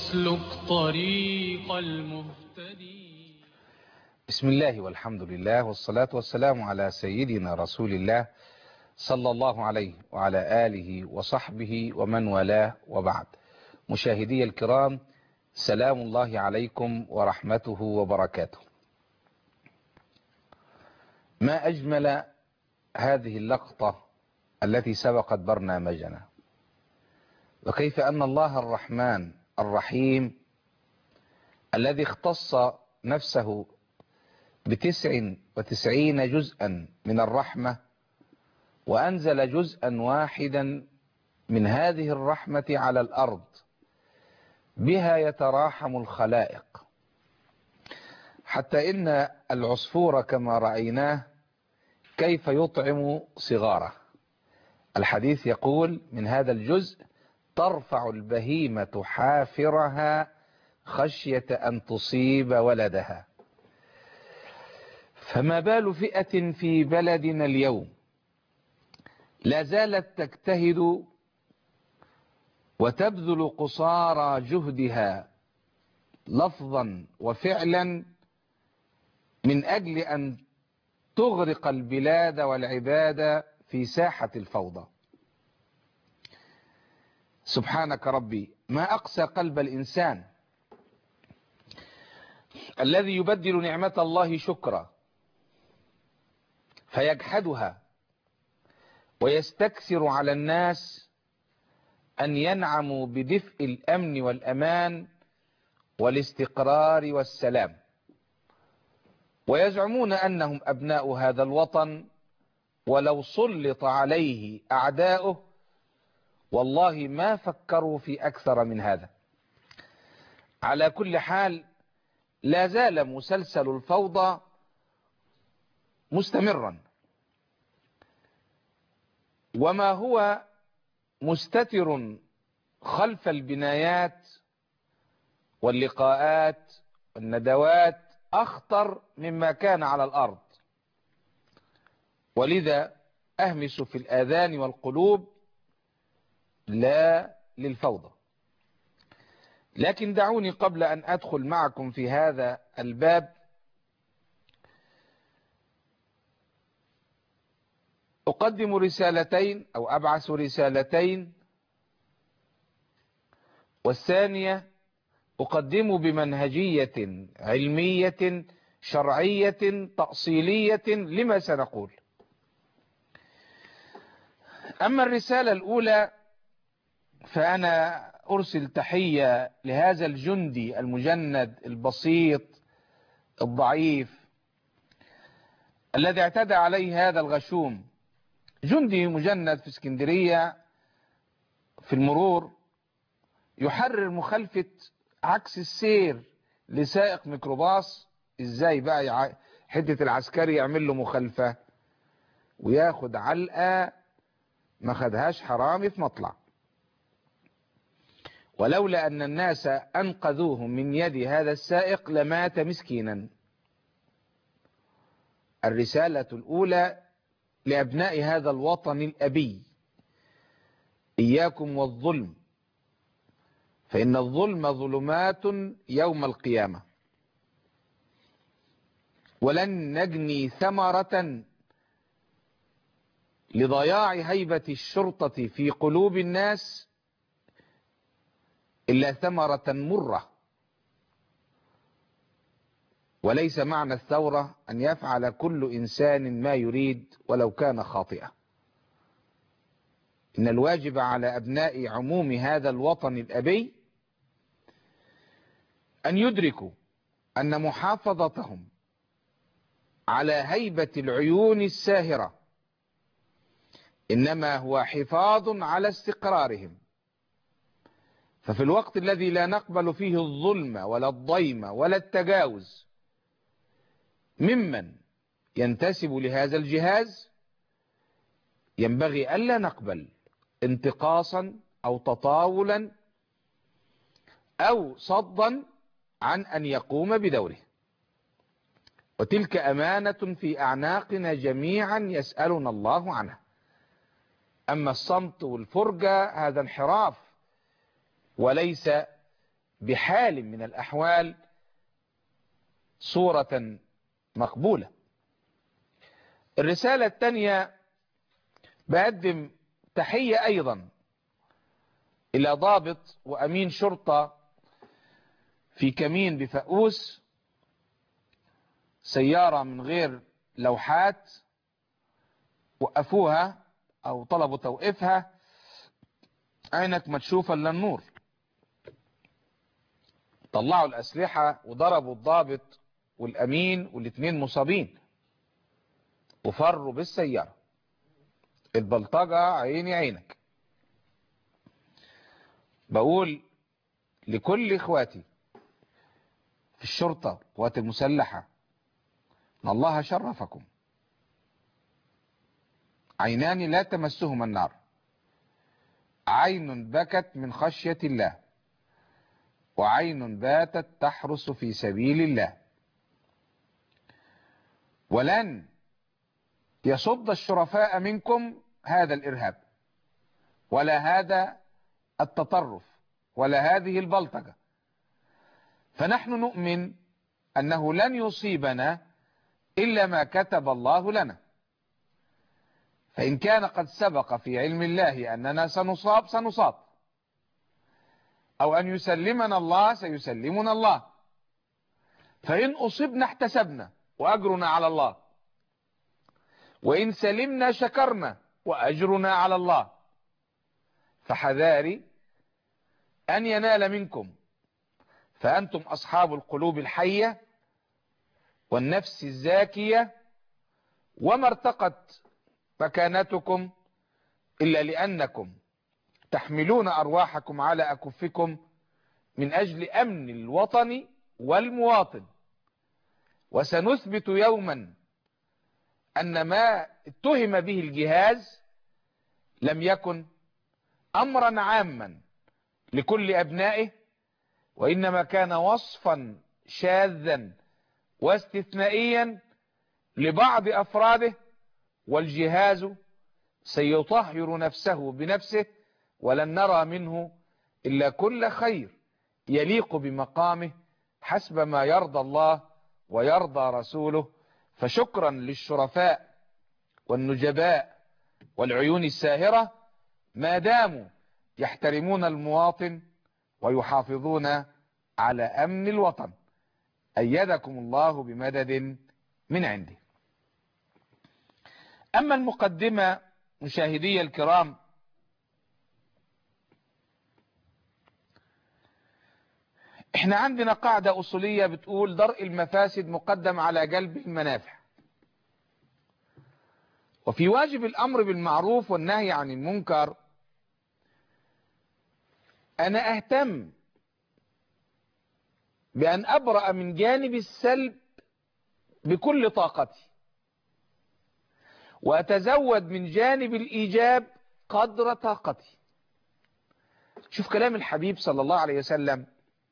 واسلك طريق المهتدين بسم الله والحمد لله والصلاة والسلام على سيدنا رسول الله صلى الله عليه وعلى آله وصحبه ومن والاه وبعد مشاهدي الكرام سلام الله عليكم ورحمته وبركاته ما أجمل هذه اللقطة التي سبقت برنامجنا وكيف أن الله الرحمن الرحيم الذي اختص نفسه بتسع وتسعين جزءا من الرحمة وأنزل جزءا واحدا من هذه الرحمة على الأرض بها يتراحم الخلائق حتى إن العصفور كما رأيناه كيف يطعم صغاره الحديث يقول من هذا الجزء ترفع البهيمة حافرها خشية أن تصيب ولدها فما بال فئة في بلدنا اليوم لا زالت تجتهد وتبذل قصارى جهدها لفظا وفعلا من أجل أن تغرق البلاد والعباد في ساحة الفوضى سبحانك ربي ما أقسى قلب الإنسان الذي يبدل نعمة الله شكرا فيجحدها ويستكثر على الناس أن ينعموا بدفء الأمن والأمان والاستقرار والسلام ويزعمون أنهم أبناء هذا الوطن ولو سلط عليه أعداؤه والله ما فكروا في أكثر من هذا على كل حال لا زال مسلسل الفوضى مستمرا وما هو مستتر خلف البنايات واللقاءات والندوات أخطر مما كان على الأرض ولذا أهمس في الآذان والقلوب لا للفوضى لكن دعوني قبل أن أدخل معكم في هذا الباب أقدم رسالتين أو أبعث رسالتين والثانية أقدم بمنهجية علمية شرعية تأصيلية لما سنقول أما الرسالة الأولى فأنا أرسل تحية لهذا الجندي المجند البسيط الضعيف الذي اعتدى عليه هذا الغشوم جندي مجند في اسكندرية في المرور يحرر مخالفة عكس السير لسائق ميكروباص ازاي بقى حتة العسكري يعمل له مخالفة وياخد علقة ما خدهاش حرامي في مطلع ولولا أن الناس أنقذوه من يد هذا السائق لمات مسكينا الرسالة الأولى لأبناء هذا الوطن الأبي إياكم والظلم فإن الظلم ظلمات يوم القيامة ولن نجني ثمرة لضياع هيبة الشرطة في قلوب الناس إلا ثمرة مرة وليس معنى الثورة أن يفعل كل إنسان ما يريد ولو كان خاطئا إن الواجب على أبناء عموم هذا الوطن الأبي أن يدركوا أن محافظتهم على هيبة العيون الساهرة إنما هو حفاظ على استقرارهم ففي الوقت الذي لا نقبل فيه الظلم ولا الضيم ولا التجاوز ممن ينتسب لهذا الجهاز ينبغي ألا نقبل انتقاصا أو تطاولا أو صدا عن أن يقوم بدوره وتلك أمانة في أعناقنا جميعا يسألنا الله عنها أما الصمت والفرجة هذا انحراف وليس بحال من الأحوال صورة مقبولة الرسالة الثانية بقدم تحية أيضا إلى ضابط وأمين شرطة في كمين بفؤوس سيارة من غير لوحات وقفوها أو طلبوا توقيفها عينك ما تشوف الا النور طلعوا الأسلحة وضربوا الضابط والأمين والاتنين مصابين وفروا بالسيارة البلطجة عيني عينك بقول لكل اخواتي في الشرطة قوات المسلحة ان الله شرفكم عينان لا تمسهما النار عين بكت من خشية الله وعين باتت تحرس في سبيل الله ولن يصد الشرفاء منكم هذا الإرهاب ولا هذا التطرف ولا هذه البلطجة فنحن نؤمن أنه لن يصيبنا إلا ما كتب الله لنا فإن كان قد سبق في علم الله أننا سنصاب سنصاب أو أن يسلمنا الله سيسلمنا الله فإن أصبنا احتسبنا وأجرنا على الله وإن سلمنا شكرنا وأجرنا على الله فحذاري أن ينال منكم فأنتم أصحاب القلوب الحية والنفس الزاكية وما ارتقت مكانتكم إلا لأنكم تحملون أرواحكم على أكفكم من أجل أمن الوطن والمواطن وسنثبت يوما أن ما اتهم به الجهاز لم يكن أمرا عاما لكل أبنائه وإنما كان وصفا شاذا واستثنائيا لبعض أفراده والجهاز سيطهر نفسه بنفسه ولن نرى منه إلا كل خير يليق بمقامه حسب ما يرضى الله ويرضى رسوله فشكرا للشرفاء والنجباء والعيون الساهرة ما داموا يحترمون المواطن ويحافظون على أمن الوطن أيدكم الله بمدد من عنده أما المقدمة مشاهدي الكرام احنا عندنا قاعدة أصولية بتقول درء المفاسد مقدم على جلب المنافع وفي واجب الأمر بالمعروف والنهي عن المنكر أنا أهتم بأن أبرأ من جانب السلب بكل طاقتي وأتزود من جانب الإيجاب قدر طاقتي شوف كلام الحبيب صلى الله عليه وسلم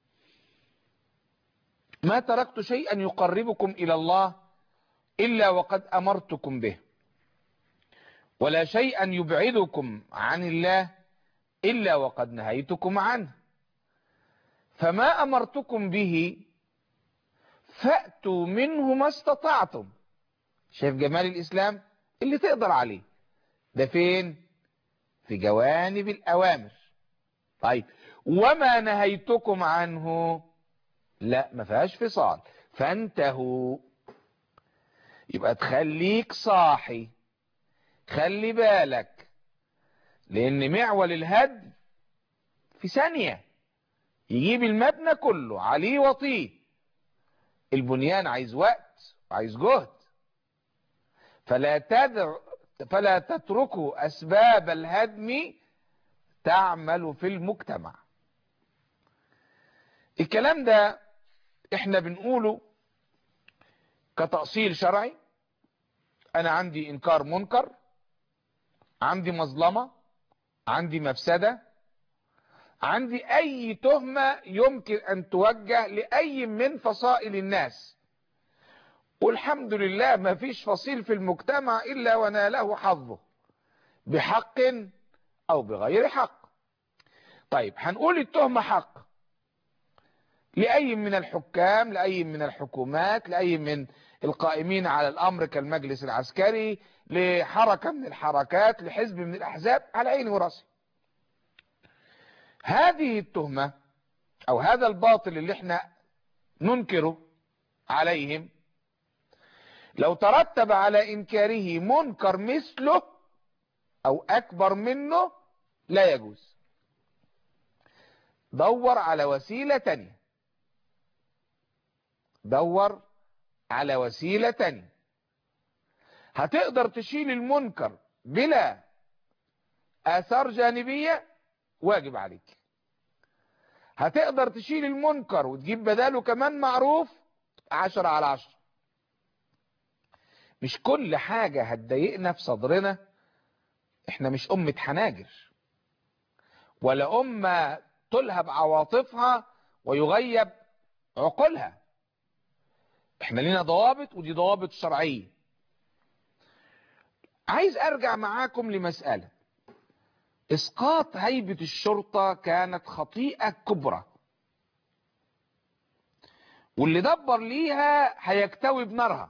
ما تركت شيئا يقربكم إلى الله إلا وقد أمرتكم به ولا شيئا يبعدكم عن الله إلا وقد نهيتكم عنه فما أمرتكم به فأتوا منه ما استطعتم شايف جمال الإسلام اللي تقدر عليه ده فين في جوانب الأوامر طيب وما نهيتكم عنه لا ما فيهاش فصال فانتهوا يبقى تخليك صاحي خلي بالك لان معول الهد في ثانية يجيب المبنى كله عليه وطيه البنيان عايز وقت وعايز جهد فلا تدع فلا تتركوا اسباب الهدم تعمل في المجتمع الكلام ده احنا بنقوله كتأصيل شرعي انا عندي انكار منكر عندي مظلمة عندي مفسدة عندي اي تهمة يمكن ان توجه لاي من فصائل الناس والحمد لله ما فيش فصيل في المجتمع الا وناله حظه بحق او بغير حق طيب هنقول التهمة حق لأي من الحكام لأي من الحكومات لأي من القائمين على الأمر كالمجلس العسكري لحركة من الحركات لحزب من الأحزاب على عيني وراسي هذه التهمة أو هذا الباطل اللي احنا ننكره عليهم لو ترتب على إنكاره منكر مثله أو أكبر منه لا يجوز دور على وسيلة تانية دور على وسيلة تانية هتقدر تشيل المنكر بلا آثار جانبية واجب عليك هتقدر تشيل المنكر وتجيب بداله كمان معروف عشرة على عشرة مش كل حاجة هتضايقنا في صدرنا احنا مش أمة حناجر ولا أمة تلهب عواطفها ويغيب عقولها احنا لنا ضوابط ودي ضوابط شرعية عايز ارجع معاكم لمسألة اسقاط هيبة الشرطة كانت خطيئة كبرى واللي دبر ليها هيكتوي بنارها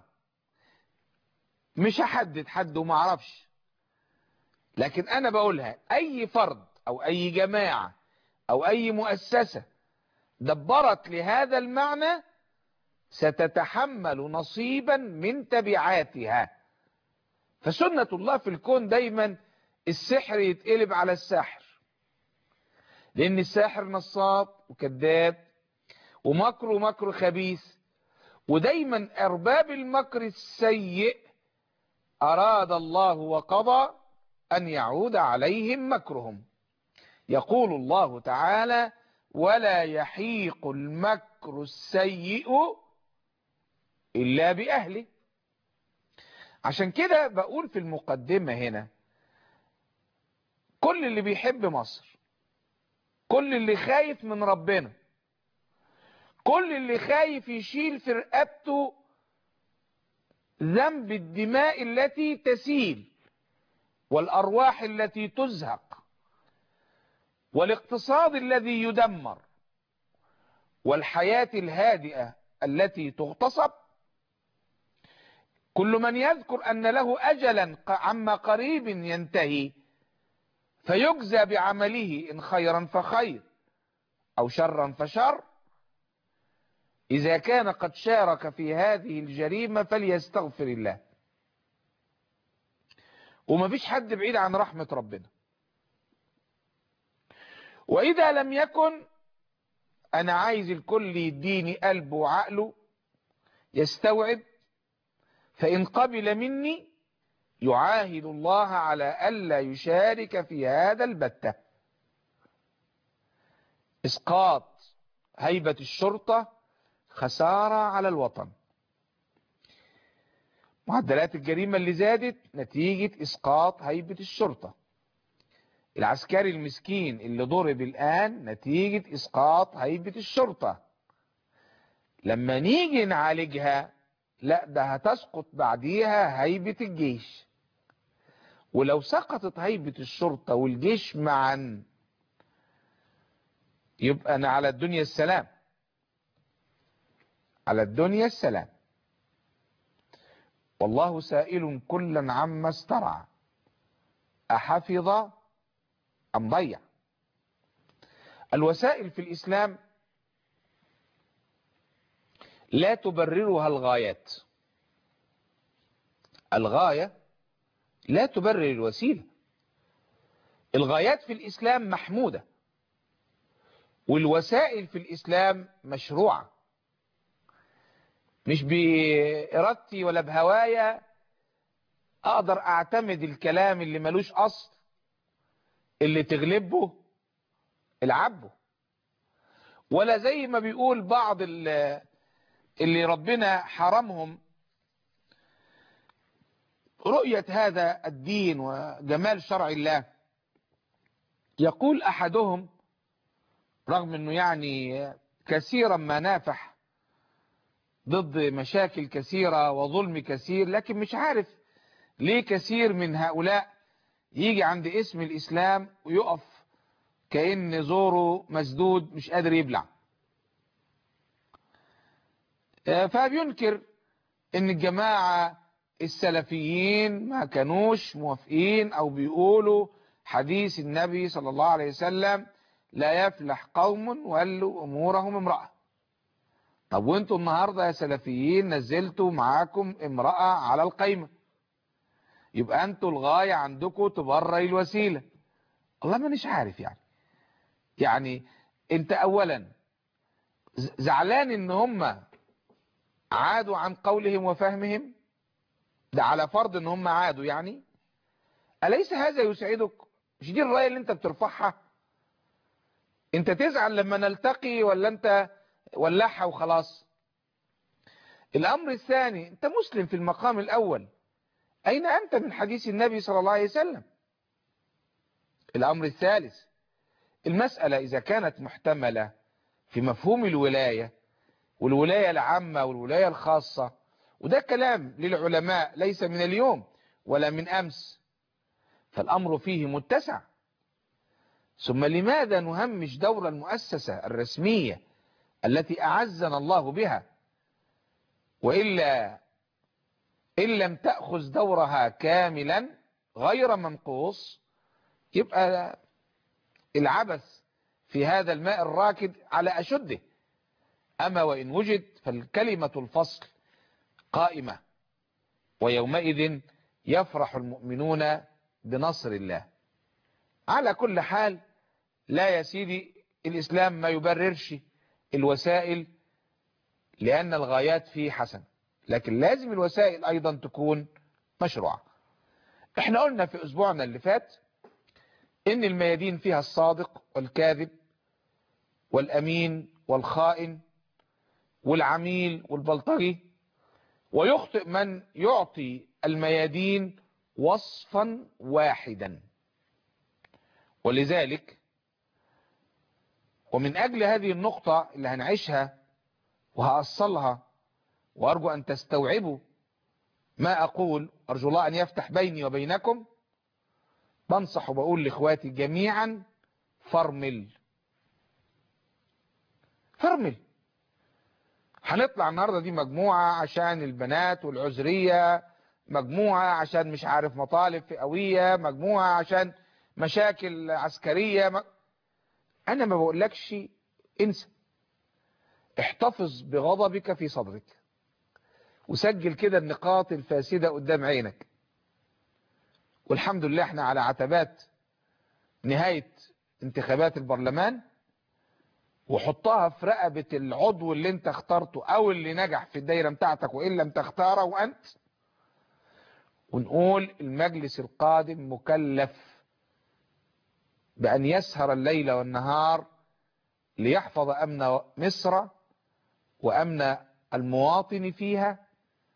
مش هحدد حد وما اعرفش لكن انا بقولها اي فرد او اي جماعة او اي مؤسسة دبرت لهذا المعنى ستتحمل نصيبا من تبعاتها فسنة الله في الكون دايما السحر يتقلب على الساحر لان الساحر نصاب وكذاب ومكره مكر خبيث ودايما ارباب المكر السيء اراد الله وقضى ان يعود عليهم مكرهم يقول الله تعالى ولا يحيق المكر السيء إلا بأهله عشان كده بقول في المقدمة هنا كل اللي بيحب مصر كل اللي خايف من ربنا كل اللي خايف يشيل في رقبته ذنب الدماء التي تسيل والأرواح التي تزهق والاقتصاد الذي يدمر والحياة الهادئة التي تغتصب كل من يذكر أن له أجلا عما قريب ينتهي فيجزى بعمله إن خيرا فخير أو شرا فشر إذا كان قد شارك في هذه الجريمة فليستغفر الله وما فيش حد بعيد عن رحمة ربنا وإذا لم يكن أنا عايز الكل يديني قلبه وعقله يستوعب فإن قبل مني يعاهد الله على ألا يشارك في هذا البتة إسقاط هيبة الشرطة خسارة على الوطن معدلات الجريمة اللي زادت نتيجة إسقاط هيبة الشرطة العسكري المسكين اللي ضرب الآن نتيجة إسقاط هيبة الشرطة لما نيجي نعالجها لا ده هتسقط بعديها هيبة الجيش ولو سقطت هيبة الشرطة والجيش معا يبقى أنا على الدنيا السلام على الدنيا السلام والله سائل كلا عما استرعى أحفظ أم ضيع الوسائل في الإسلام لا تبررها الغايات الغاية لا تبرر الوسيلة الغايات في الإسلام محمودة والوسائل في الإسلام مشروعة مش بإرادتي ولا بهوايا أقدر أعتمد الكلام اللي ملوش أصل اللي تغلبه العبه ولا زي ما بيقول بعض اللي ربنا حرمهم رؤية هذا الدين وجمال شرع الله يقول أحدهم رغم أنه يعني كثيرا ما نافح ضد مشاكل كثيرة وظلم كثير لكن مش عارف ليه كثير من هؤلاء يجي عند اسم الإسلام ويقف كأن زوره مسدود مش قادر يبلع فبينكر ان الجماعة السلفيين ما كانوش موافقين او بيقولوا حديث النبي صلى الله عليه وسلم لا يفلح قوم ولوا امورهم امرأة طب وانتوا النهاردة يا سلفيين نزلتوا معاكم امرأة على القيمة يبقى انتوا الغاية عندكم تبرر الوسيلة الله مانيش عارف يعني يعني انت اولا زعلان ان هم عادوا عن قولهم وفهمهم ده على فرض ان هم عادوا يعني أليس هذا يسعدك مش دي الرأي اللي انت بترفعها انت تزعل لما نلتقي ولا انت ولعها وخلاص الامر الثاني انت مسلم في المقام الاول اين انت من حديث النبي صلى الله عليه وسلم الامر الثالث المسألة اذا كانت محتملة في مفهوم الولاية والولاية العامة والولاية الخاصة وده كلام للعلماء ليس من اليوم ولا من أمس فالأمر فيه متسع ثم لماذا نهمش دور المؤسسة الرسمية التي أعزنا الله بها وإلا إن لم تأخذ دورها كاملا غير منقوص يبقى العبث في هذا الماء الراكد على أشده أما وإن وجد فالكلمة الفصل قائمة ويومئذ يفرح المؤمنون بنصر الله على كل حال لا يا سيدي الإسلام ما يبررش الوسائل لأن الغايات فيه حسن لكن لازم الوسائل أيضا تكون مشروعة احنا قلنا في أسبوعنا اللي فات إن الميادين فيها الصادق والكاذب والأمين والخائن والعميل والبلطجي ويخطئ من يعطي الميادين وصفا واحدا ولذلك ومن أجل هذه النقطة اللي هنعيشها وهأصلها وأرجو أن تستوعبوا ما أقول أرجو الله أن يفتح بيني وبينكم بنصح وبقول لإخواتي جميعا فرمل فرمل هنطلع النهاردة دي مجموعة عشان البنات والعذرية مجموعة عشان مش عارف مطالب فئوية مجموعة عشان مشاكل عسكرية م... أنا ما بقولكش انسى احتفظ بغضبك في صدرك وسجل كده النقاط الفاسدة قدام عينك والحمد لله احنا على عتبات نهاية انتخابات البرلمان وحطها في رقبة العضو اللي انت اخترته او اللي نجح في الدايرة بتاعتك وان لم تختاره انت ونقول المجلس القادم مكلف بأن يسهر الليل والنهار ليحفظ أمن مصر وأمن المواطن فيها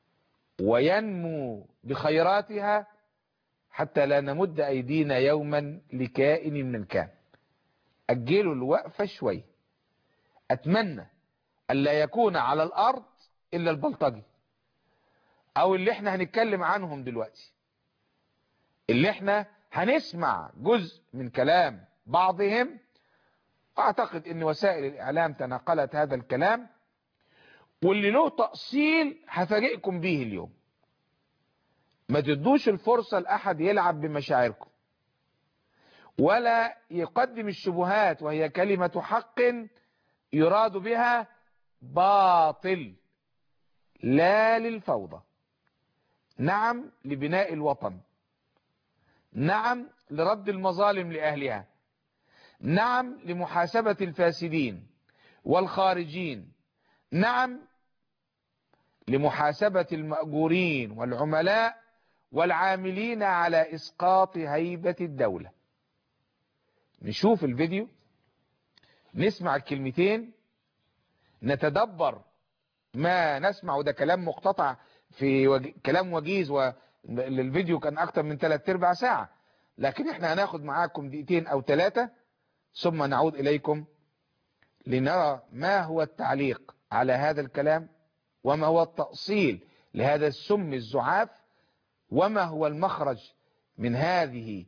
وينمو بخيراتها حتى لا نمد أيدينا يوما لكائن من كان أجلوا الوقفة شوي أتمنى ألا يكون على الأرض إلا البلطجي أو اللي احنا هنتكلم عنهم دلوقتي اللي احنا هنسمع جزء من كلام بعضهم أعتقد أن وسائل الإعلام تناقلت هذا الكلام واللي له تأصيل هفاجئكم به اليوم ما تدوش الفرصة لأحد يلعب بمشاعركم ولا يقدم الشبهات وهي كلمة حق يراد بها باطل لا للفوضى نعم لبناء الوطن نعم لرد المظالم لأهلها نعم لمحاسبة الفاسدين والخارجين نعم لمحاسبة المأجورين والعملاء والعاملين على إسقاط هيبة الدولة نشوف الفيديو نسمع الكلمتين نتدبر ما نسمع وده كلام مقتطع في وج... كلام وجيز والفيديو كان اكتر من 3 ارباع ساعة لكن احنا هناخد معاكم دقيقتين او ثلاثة ثم نعود اليكم لنرى ما هو التعليق على هذا الكلام وما هو التأصيل لهذا السم الزعاف وما هو المخرج من هذه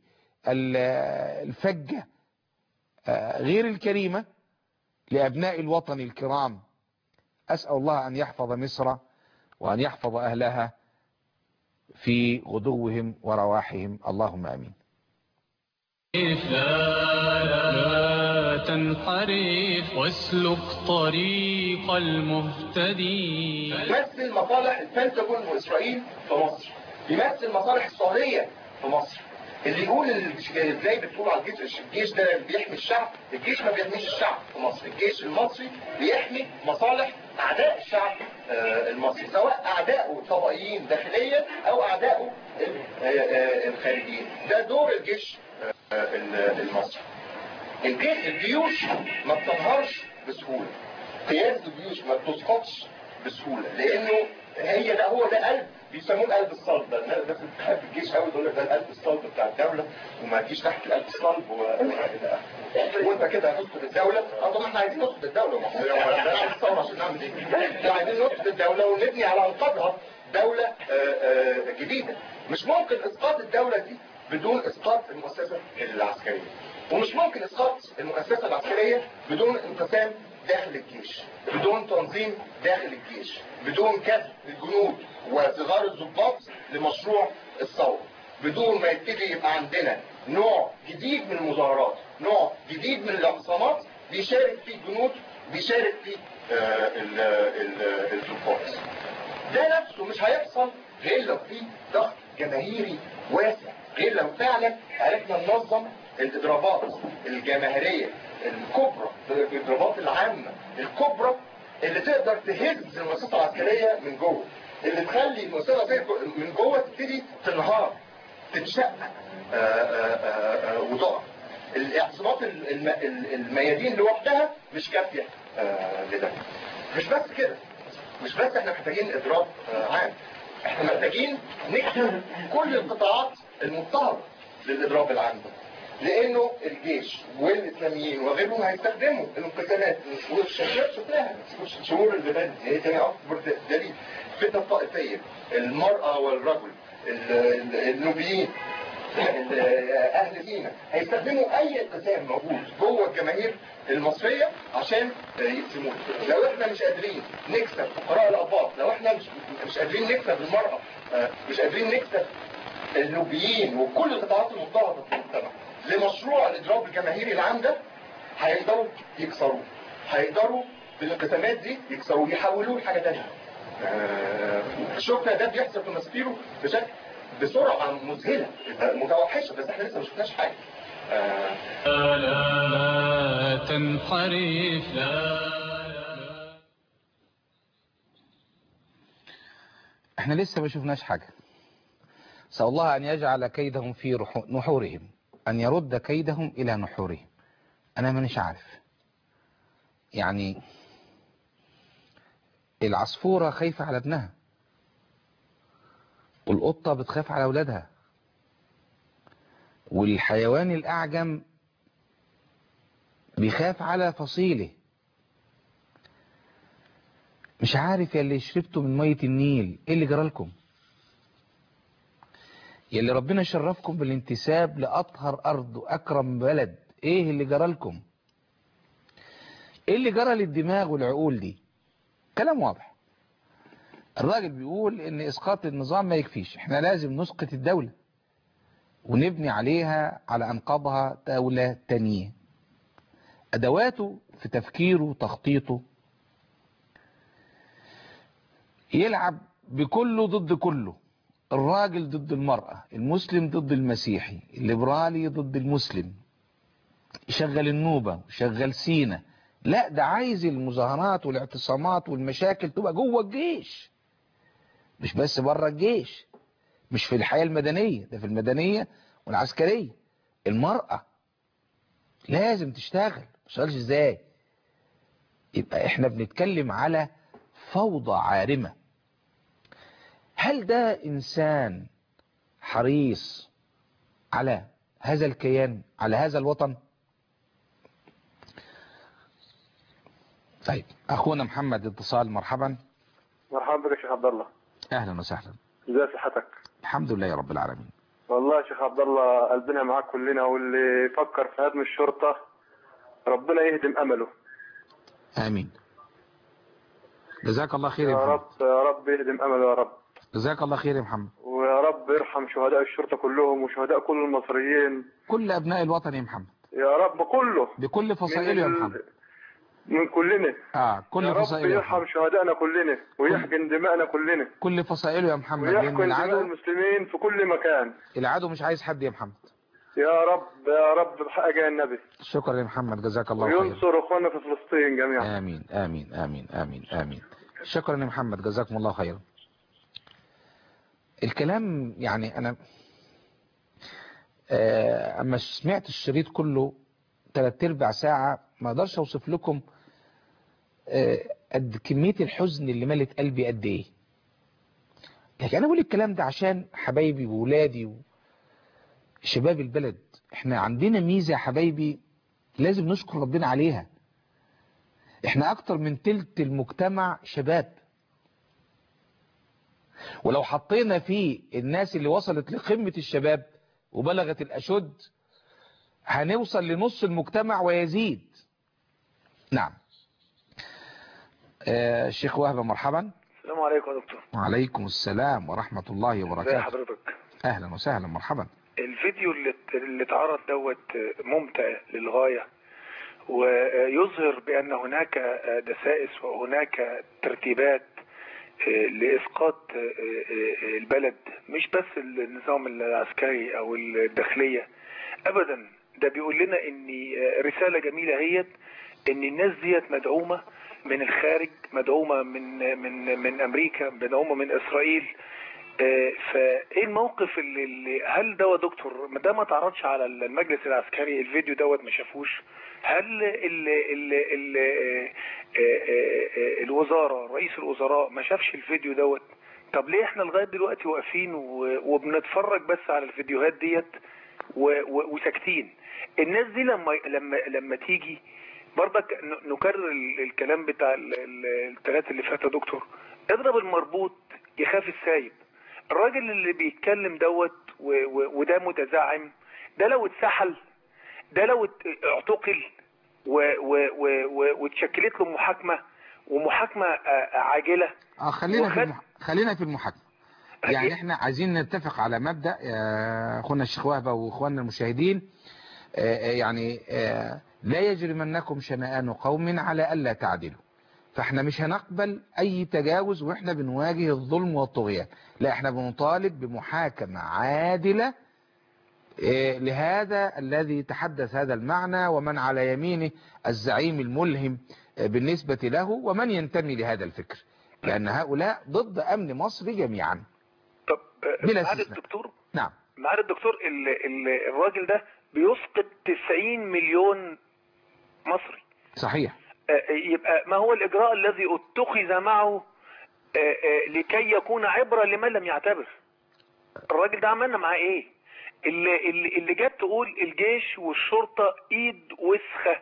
الفجة غير الكريمة لأبناء الوطن الكرام أسأل الله أن يحفظ مصر وأن يحفظ أهلها في غدوهم ورواحهم اللهم أمين لا لا تنحرف واسلك طريق المهتدي يمثل مصالح البنتاجون واسرائيل في مصر يمثل مصالح السعوديه في مصر اللي يقول ال- ازاي بتقول على الجيش الجيش ده بيحمي الشعب الجيش ما بيحميش الشعب في مصر الجيش المصري بيحمي مصالح اعداء الشعب آه، المصري سواء اعدائه الطبقيين داخليا او اعدائه ال- آه، آه، الخارجيين ده دور الجيش آه، ال- المصري الجيش الجيوش ما بتنهارش بسهوله قياده الجيوش ما بتسقطش بسهوله لانه هي ده هو ده قلب بيسموه قلب الصلب ده الناس الناس اللي بتحب الجيش قوي تقول لك ده القلب الصلب بتاع الدوله وما تجيش تحت القلب الصلب و... وانت كده هتسقط الدوله اه طب احنا عايزين نسقط الدوله ما احنا عايزين الثوره عشان نعمل ايه؟ احنا عايزين نسقط الدوله ونبني على انقاضها دوله آه، آه، جديده مش ممكن اسقاط الدوله دي بدون اسقاط المؤسسه العسكريه ومش ممكن اسقاط المؤسسه العسكريه بدون انقسام داخل الجيش بدون تنظيم داخل الجيش بدون كسب الجنود وصغار الضباط لمشروع الثوره بدون ما يبتدي يبقى عندنا نوع جديد من المظاهرات نوع جديد من الاعتصامات بيشارك فيه الجنود بيشارك فيه آه، ال- ال- الضباط ده نفسه مش هيحصل غير لو في ضغط جماهيري واسع غير لو فعلا عرفنا ننظم الاضرابات الجماهيريه الكبرى الاضرابات العامه الكبرى اللي تقدر تهز المؤسسه العسكريه من جوه اللي تخلي المؤسسه العسكريه من جوه تبتدي تنهار تتشقق آه، آه، آه، آه، وتقع الاعتصامات الم- الميادين لوحدها مش كافيه آه، لده مش بس كده مش بس احنا محتاجين اضراب آه، عام احنا محتاجين نكتب كل القطاعات المضطهده للاضراب العام ده لانه الجيش والاسلاميين وغيرهم هيستخدموا الانقسامات والشاشات شفناها الشهور اللي فاتت هي تاني اكبر دليل الفتنه الطائفيه المراه والرجل ال- ال- النوبيين ال- اهل سينا هيستخدموا اي انقسام موجود جوه الجماهير المصريه عشان يقسموه لو احنا مش قادرين نكسب فقراء الاباط لو احنا مش مش قادرين نكسب المراه آه، مش قادرين نكسب النوبيين وكل القطاعات المضطهده في المجتمع لمشروع الاضراب الجماهيري العام ده هيقدروا يكسروه هيقدروا بالانقسامات دي يكسروه يحولوه لحاجه ثانيه شفنا ده بيحصل في ماسبيرو بشكل بسرعه مذهله متوحشه بس احنا لسه ما شفناش حاجه آه، لا لا تنحرف لا لا احنا لسه ما شفناش حاجة سأل الله أن يجعل كيدهم في رحو- نحورهم أن يرد كيدهم إلى نحورهم أنا مانيش عارف يعني العصفورة خايفة على ابنها والقطة بتخاف على أولادها والحيوان الأعجم بيخاف على فصيله مش عارف يا اللي شربتوا من مية النيل ايه اللي جرالكم يا اللي ربنا شرفكم بالانتساب لأطهر أرض وأكرم بلد ايه اللي جرالكم ايه اللي جرى للدماغ والعقول دي كلام واضح الراجل بيقول ان اسقاط النظام ما يكفيش احنا لازم نسقط الدولة ونبني عليها على انقاضها دولة تانية ادواته في تفكيره وتخطيطه يلعب بكله ضد كله الراجل ضد المرأة المسلم ضد المسيحي الليبرالي ضد المسلم يشغل النوبة وشغل سينا لا ده عايز المظاهرات والاعتصامات والمشاكل تبقى جوه الجيش مش بس بره الجيش مش في الحياة المدنية ده في المدنية والعسكرية المرأة لازم تشتغل مشتغلش ازاي يبقى احنا بنتكلم على فوضى عارمة هل ده انسان حريص على هذا الكيان على هذا الوطن طيب اخونا محمد اتصال مرحبا مرحبا بك يا شيخ عبد الله اهلا وسهلا ازي صحتك الحمد لله يا رب العالمين والله يا شيخ عبد الله قلبنا معاك كلنا واللي يفكر في هدم الشرطة ربنا يهدم امله امين جزاك الله خير يا يا محمد رب يا رب اهدم امله يا رب جزاك الله خير يا محمد ويا رب ارحم شهداء الشرطة كلهم وشهداء كل المصريين كل ابناء الوطن يا محمد يا رب كله بكل فصائله يا من ال- محمد من كلنا اه يا كل رب فصائله يا يرحم محمد شهدائنا كلنا ويحقن دمائنا كلنا كل فصائله يا محمد لان ويحقن دماء العدو المسلمين في كل مكان العدو مش عايز حد يا محمد يا رب يا رب بحق جاي النبي شكرا يا محمد جزاك الله خير وينصر اخواننا في فلسطين جميعا آمين آمين آمين آمين آمين شكرا يا محمد جزاكم الله خيرا الكلام يعني أنا آه، أما سمعت الشريط كله ثلاث أرباع ساعة ما أقدرش أوصف لكم آه، قد كمية الحزن اللي ملت قلبي قد إيه لكن أنا بقول الكلام ده عشان حبايبي وولادي وشباب البلد احنا عندنا ميزة يا حبايبي لازم نشكر ربنا عليها احنا اكتر من تلت المجتمع شباب ولو حطينا فيه الناس اللي وصلت لقمة الشباب وبلغت الاشد هنوصل لنص المجتمع ويزيد نعم آه شيخ وهبة مرحبا السلام عليكم يا دكتور وعليكم السلام ورحمة الله ازي وبركاته حضرتك اهلا وسهلا مرحبا الفيديو اللي اللي اتعرض دوت ممتع للغايه ويظهر بان هناك دسائس وهناك ترتيبات لاسقاط البلد مش بس النظام العسكري او الداخليه ابدا ده بيقول لنا ان رساله جميله هي ان الناس ديت مدعومه من الخارج مدعومه من من من امريكا مدعومه من اسرائيل آه، فايه الموقف اللي, اللي هل دوت دكتور ما ده ما تعرضش على المجلس العسكري الفيديو دوت ما شافوش هل ال ال ال آه، آه، آه، الوزاره رئيس الوزراء ما شافش الفيديو دوت طب ليه احنا لغايه دلوقتي واقفين و- وبنتفرج بس على الفيديوهات ديت و- و- وساكتين الناس دي لما لما لما تيجي برضك ن- نكرر ال- الكلام بتاع الثلاثة اللي فاتوا يا دكتور اضرب المربوط يخاف السايب الراجل اللي بيتكلم دوت و- و- وده متزعم ده لو اتسحل ده لو ات- اعتقل و- و- و- و- واتشكلت له محاكمة ومحاكمة آه، عاجلة اه خلينا في وخد- المح... خلينا في المحاكمة يعني احنا عايزين نتفق على مبدأ يا اخونا الشيخ وهبة واخواننا المشاهدين آه، آه، يعني آه، لا يجرمنكم شنآن قوم على ألا تعدلوا فاحنا مش هنقبل اي تجاوز واحنا بنواجه الظلم والطغيان لا احنا بنطالب بمحاكمة عادلة آه، لهذا الذي تحدث هذا المعنى ومن على يمينه الزعيم الملهم آه، بالنسبة له ومن ينتمي لهذا الفكر لأن هؤلاء ضد أمن مصر جميعا طب آه، بلا معالي استثناء. الدكتور نعم معالي الدكتور ال ال الراجل ده بيسقط 90 مليون مصري صحيح آه، يبقى ما هو الإجراء الذي اتخذ معه آه، آه، لكي يكون عبرة لمن لم يعتبر الراجل ده عملنا معاه ايه اللي, اللي, اللي جت تقول الجيش والشرطة ايد وسخة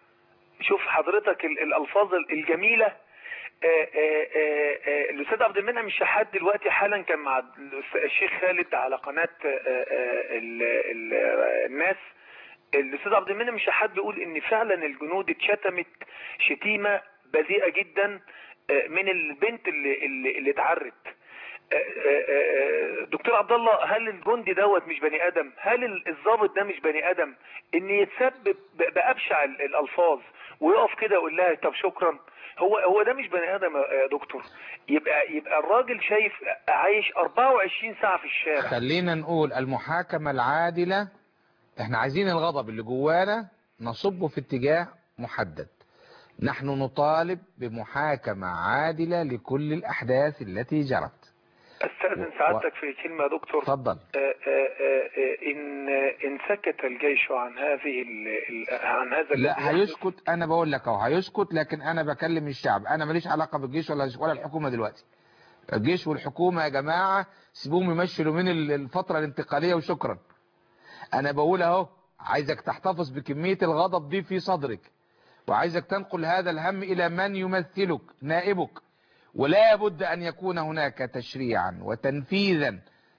شوف حضرتك ال- الالفاظ الجميلة آه، آه، آه، آه، الاستاذ عبد المنعم الشحات دلوقتي حالا كان مع الأستاذ- الشيخ خالد على قناة آه، آه، ال- ال- الناس الاستاذ عبد المنعم الشحات بيقول ان فعلا الجنود اتشتمت شتيمه بذيئه جدا آه، من البنت اللي اللي, اللي اتعرت آه، آه، آه، دكتور عبد الله هل الجندي دوت مش بني ادم هل ال- الضابط ده مش بني ادم ان يتسبب ب- بابشع ال- الالفاظ ويقف كده يقول لها طب شكرا هو هو ده مش بني ادم يا يا دكتور يبقى يبقى الراجل شايف عايش 24 ساعه في الشارع خلينا نقول المحاكمة العادلة احنا عايزين الغضب اللي جوانا نصبه في اتجاه محدد نحن نطالب بمحاكمة عادلة لكل الأحداث التي جرت استاذن و- سعادتك في كلمه يا دكتور تفضل آه، آه، آه، إن إن سكت الجيش عن هذه ال- ال- عن هذا الذي لا يحدث، هيسكت انا بقول لك اهو هيسكت لكن انا بكلم الشعب انا ماليش علاقة بالجيش ولا ولا الحكومة دلوقتي الجيش والحكومة يا جماعة سيبوهم يمشوا من ال- الفترة الانتقالية وشكرا انا بقول اهو عايزك تحتفظ بكمية الغضب دي في صدرك وعايزك تنقل هذا الهم الى من يمثلك نائبك ولا بد ان يكون هناك تشريعا وتنفيذا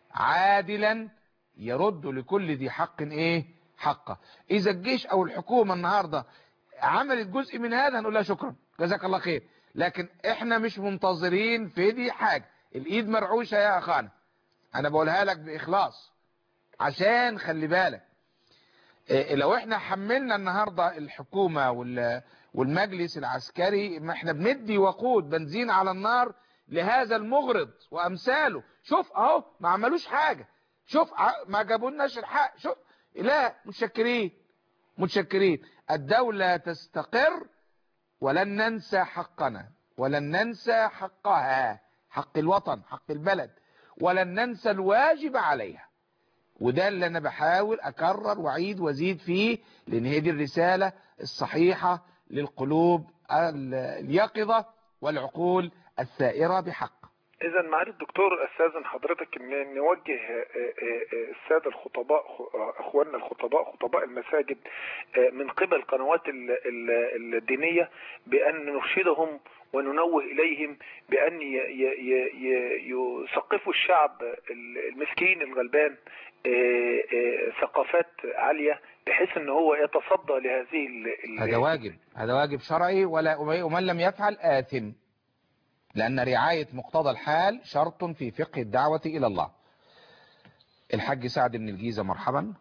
عادلا يرد لكل ذي حق ايه حقه اذا الجيش او الحكومة النهاردة عملت جزء من هذا هنقول لها شكرا جزاك الله خير لكن احنا مش منتظرين في دي حاجة الايد مرعوشة يا اخانا انا بقولها لك باخلاص عشان خلي بالك إيه، لو احنا حملنا النهاردة الحكومة وال- والمجلس العسكري ما احنا بندي وقود بنزين على النار لهذا المغرض وامثاله شوف اهو ما عملوش حاجة شوف ع- ما جابولناش الحق شوف لا متشكرين متشكرين الدولة تستقر ولن ننسى حقنا ولن ننسى حقها حق الوطن حق البلد ولن ننسى الواجب عليها وده اللي انا بحاول اكرر واعيد وازيد فيه لان هي دي الرسالة الصحيحة للقلوب ال- اليقظة والعقول الثائرة بحق اذا معالي الدكتور استاذن حضرتك ان نوجه آه، آه، آه، الساده الخطباء خ- آه، اخواننا الخطباء خطباء المساجد آه، من قبل قنوات ال- ال- الدينيه بان نرشدهم وننوه اليهم بان ي- ي- ي- ي- يثقفوا الشعب المسكين الغلبان آه، آه، ثقافات عاليه بحيث ان هو يتصدى لهذه ال- ال- هذا واجب هذا واجب شرعي ولا ومن لم يفعل آثم لأن رعاية مقتضى الحال شرط في فقه الدعوة إلى الله الحاج سعد بن الجيزة مرحبا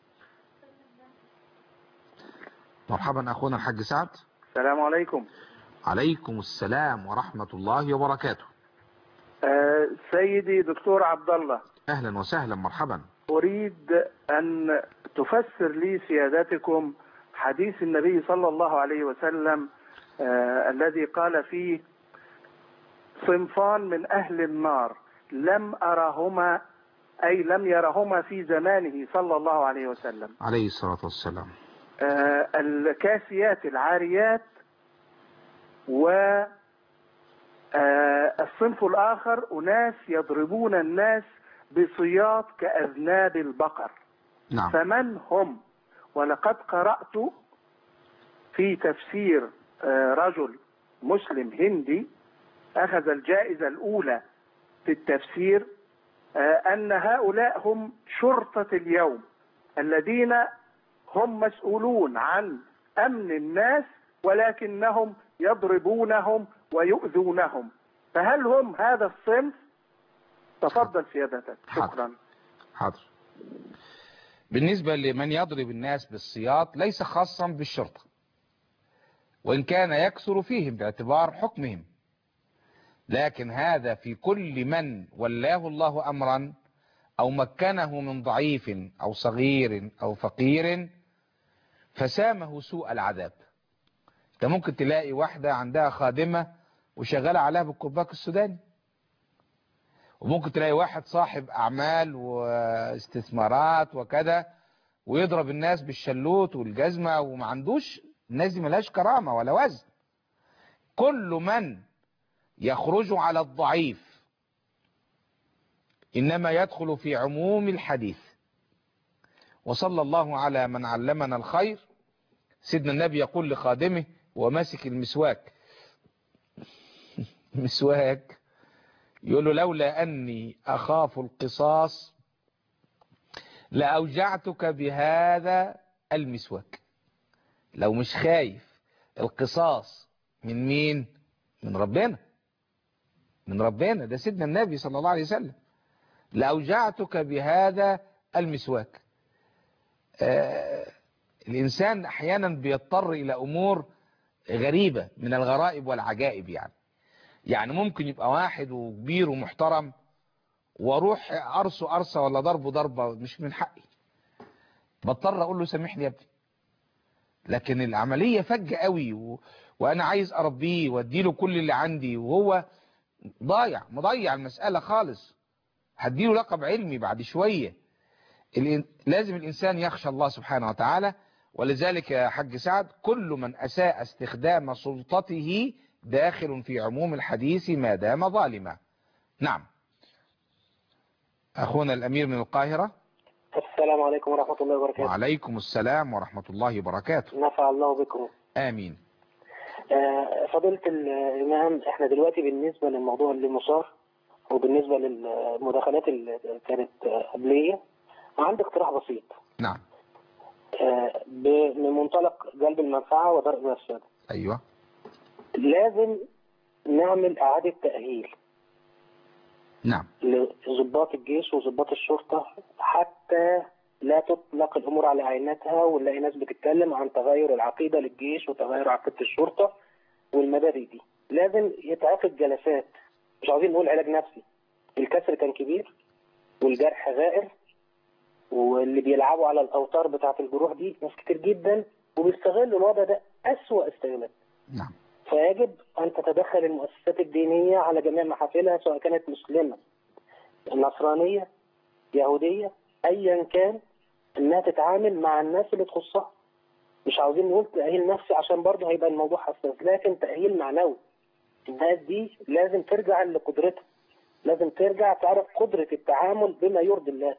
مرحبا أخونا الحاج سعد السلام عليكم عليكم السلام ورحمة الله وبركاته آه، سيدي دكتور عبد الله أهلا وسهلا مرحبا أريد أن تفسر لي سيادتكم حديث النبي صلى الله عليه وسلم آه، الذي قال فيه صنفان من أهل النار لم أرهما أي لم يرهما في زمانه صلى الله عليه وسلم عليه الصلاة والسلام آه، الكاسيات العاريات و آه، الصنف الآخر أناس يضربون الناس بصياط كأذناب البقر نعم فمن هم ولقد قرأت في تفسير آه، رجل مسلم هندي أخذ الجائزة الأولى في التفسير آه، أن هؤلاء هم شرطة اليوم الذين هم مسؤولون عن أمن الناس ولكنهم يضربونهم ويؤذونهم فهل هم هذا الصنف تفضل سيادتك حاضر. شكرا حاضر بالنسبة لمن يضرب الناس بالسياط ليس خاصا بالشرطة وإن كان يكثر فيهم باعتبار حكمهم لكن هذا في كل من ولاه الله أمرا أو مكنه من ضعيف أو صغير أو فقير فسامه سوء العذاب انت ممكن تلاقي واحدة عندها خادمة وشغالة عليها بالكرباك السوداني وممكن تلاقي واحد صاحب أعمال واستثمارات وكذا ويضرب الناس بالشلوت والجزمة وما عندوش الناس دي ملهاش كرامة ولا وزن كل من يخرج على الضعيف إنما يدخل في عموم الحديث وصلى الله على من علمنا الخير سيدنا النبي يقول لخادمه وماسك المسواك مسواك يقول له لولا أني أخاف القصاص لأوجعتك بهذا المسواك لو مش خايف القصاص من مين من ربنا من ربنا ده سيدنا النبي صلى الله عليه وسلم لأوجعتك بهذا المسواك آه الإنسان أحيانا بيضطر إلى أمور غريبة من الغرائب والعجائب يعني يعني ممكن يبقى واحد وكبير ومحترم واروح ارسه ارسه ولا ضربه ضربه مش من حقي بضطر اقول له سامحني يا ابني لكن العمليه فجه قوي و... وانا عايز اربيه واديله كل اللي عندي وهو ضايع مضيع المساله خالص هديله لقب علمي بعد شويه الإن... لازم الانسان يخشى الله سبحانه وتعالى ولذلك يا حاج سعد كل من اساء استخدام سلطته داخل في عموم الحديث ما دام ظالما نعم أخونا الأمير من القاهرة السلام عليكم ورحمة الله وبركاته وعليكم السلام ورحمة الله وبركاته نفع الله بكم آمين آه، فضيلة الإمام احنا دلوقتي بالنسبة للموضوع اللي مثار وبالنسبة للمداخلات اللي كانت قبلية عندي اقتراح بسيط نعم آه، ب- من منطلق جلب المنفعة ودرء المفسدة أيوة لازم نعمل إعادة تأهيل نعم لضباط الجيش وضباط الشرطة حتى لا تطلق الأمور على عينتها ونلاقي ناس بتتكلم عن تغير العقيدة للجيش وتغير عقيدة الشرطة والمبادئ دي لازم يتعقد جلسات مش عاوزين نقول علاج نفسي الكسر كان كبير والجرح غائر واللي بيلعبوا على الأوتار بتاعة الجروح دي ناس كتير جدا وبيستغلوا الوضع ده أسوأ استغلال نعم فيجب أن تتدخل المؤسسات الدينية على جميع محافلها سواء كانت مسلمة نصرانية يهودية أيا كان إنها تتعامل مع الناس اللي تخصها مش عاوزين نقول تأهيل نفسي عشان برضه هيبقى الموضوع حساس لكن تأهيل معنوي الناس دي لازم ترجع لقدرتها لازم ترجع تعرف قدرة التعامل بما يرضي الله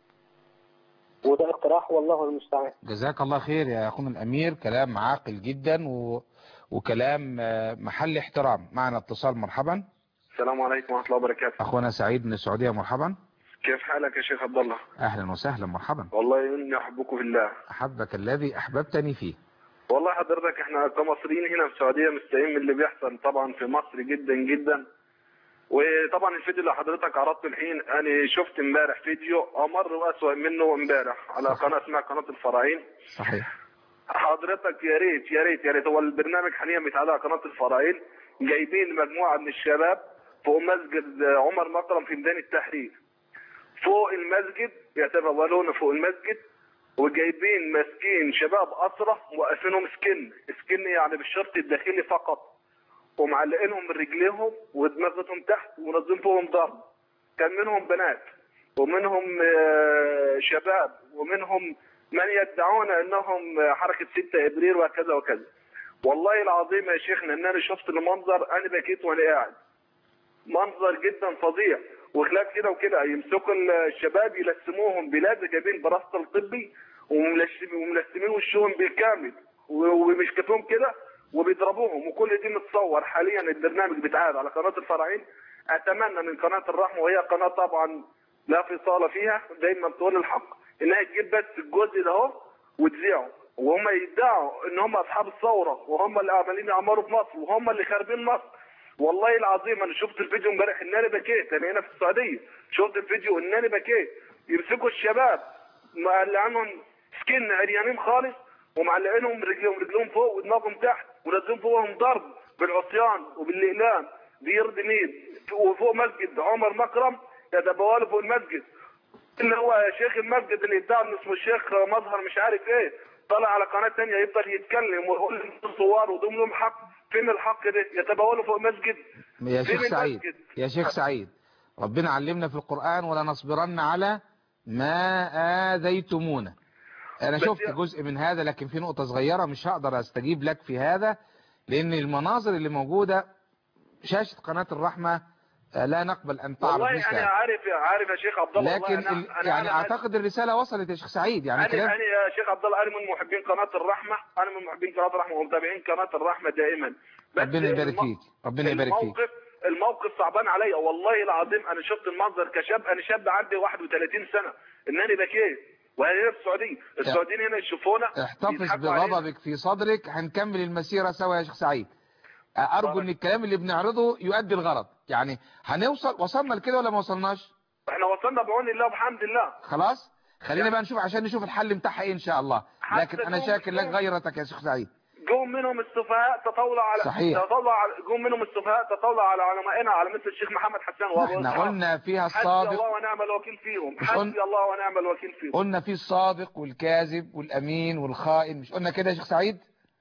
وده اقتراح والله المستعان جزاك الله خير يا أخونا الأمير كلام عاقل جدا و... وكلام آه، محل احترام معنا اتصال مرحبا السلام عليكم ورحمه الله وبركاته أخونا سعيد من السعودية مرحبا كيف حالك يا شيخ عبد الله أهلا وسهلا مرحبا والله اني احبكم في الله أحبك الذي أحببتني فيه والله حضرتك احنا كمصريين هنا في السعوديه مستائين من اللي بيحصل طبعا في مصر جدا جدا وطبعا الفيديو اللي حضرتك عرضته الحين انا شفت امبارح فيديو امر واسوأ منه امبارح على قناه اسمها قناه الفراعين صحيح حضرتك يا ريت يا ريت يا ريت هو البرنامج حاليا بيتعرض على قناه الفراعين جايبين مجموعه من الشباب فوق مسجد عمر مكرم في ميدان التحرير فوق المسجد يتبولون فوق المسجد وجايبين ماسكين شباب اسرى موقفينهم سكن سكن يعني بالشرط الداخلي فقط ومعلقينهم من رجليهم ودماغتهم تحت ونازلين فوقهم ضرب كان منهم بنات ومنهم آه، شباب ومنهم من يدعون انهم حركه 6 ابريل وكذا وكذا والله العظيم يا شيخنا ان انا شفت المنظر انا بكيت وانا قاعد منظر جدا فظيع وخلاف كده وكده يمسكوا الشباب يلسموهم بلاد جايبين براستل طبي وملش- وملسمين وشهم بالكامل و- ومش كفاهم كده وبيضربوهم وكل دي متصور حاليا البرنامج بيتعاد على قناه الفراعين اتمنى من قناه الرحمه وهي قناه طبعا لا فصال فيها دايما تقول الحق انها تجيب بس الجزء ده اهو وتذيعه وهم يدعوا ان هم اصحاب الثوره وهم اللي عمالين يعمروا في مصر وهم اللي خاربين مصر والله العظيم انا شفت الفيديو امبارح ان انا بكيت انا هنا في السعوديه شفت الفيديو ان انا بكيت يمسكوا الشباب مقلعينهم سكن عريانين خالص ومعلقينهم رجلهم رجلهم فوق ودماغهم تحت ونازلين فوقهم ضرب بالعصيان وبالاقلام بيرضي مين وفوق مسجد عمر مكرم يتبوالوا فوق المسجد اللي هو شيخ المسجد اللي يدعي انه اسمه الشيخ مظهر مش عارف ايه طلع على قناه ثانيه يفضل يتكلم ويقول لهم صور ودوم لهم حق فين الحق ده يتبولوا فوق مسجد يا فين شيخ سعيد المسجد؟ يا شيخ سعيد ربنا علمنا في القرآن ولا نصبرن على ما آذيتمونا أنا بس شفت يا- جزء من هذا لكن في نقطة صغيرة مش هقدر أستجيب لك في هذا لأن المناظر اللي موجودة شاشة قناة الرحمة آه، لا نقبل أن تعرض والله انا مثلها عارف عارف يا شيخ عبد الله لكن والله ال- أنا أنا يعني أنا أعتقد الرسالة وصلت يا شيخ سعيد يعني انا كلام انا يا شيخ عبد الله انا من محبين قناه الرحمه انا من محبين قناه الرحمه ومتابعين قناه الرحمه دائما بس ربنا يبارك الم- فيك ربنا يبارك فيك الموقف الموقف صعبان عليا والله العظيم انا شفت المنظر كشاب انا شاب عندي 31 سنه ان انا بكيت وانا هنا في السعوديه السعوديين هنا يشوفونا احتفظ يضحكوا علينا. بغضبك في صدرك هنكمل المسيرة سوا يا شيخ سعيد أرجو أن الكلام اللي بنعرضه يؤدي الغرض يعني هنوصل وصلنا لكده ولا ما وصلناش احنا وصلنا بعون الله وبحمد الله خلاص خلينا بقى نشوف عشان نشوف الحل بتاعها ايه ان شاء الله حتى لكن انا جم- شاكر لك جم- غيرتك يا شيخ سعيد جم منهم السفهاء تطاولوا على صحيح. تطاولوا على جم منهم السفهاء تطاولوا على علمائنا على مثل الشيخ محمد حسان وابو احنا إسحاق. قلنا فيها حسبي الصادق الله ونعم الوكيل فيهم مش قلنا- حسبي الله ونعم الوكيل فيهم قلنا في الصادق والكاذب والامين والخائن مش قلنا كده يا شيخ سعيد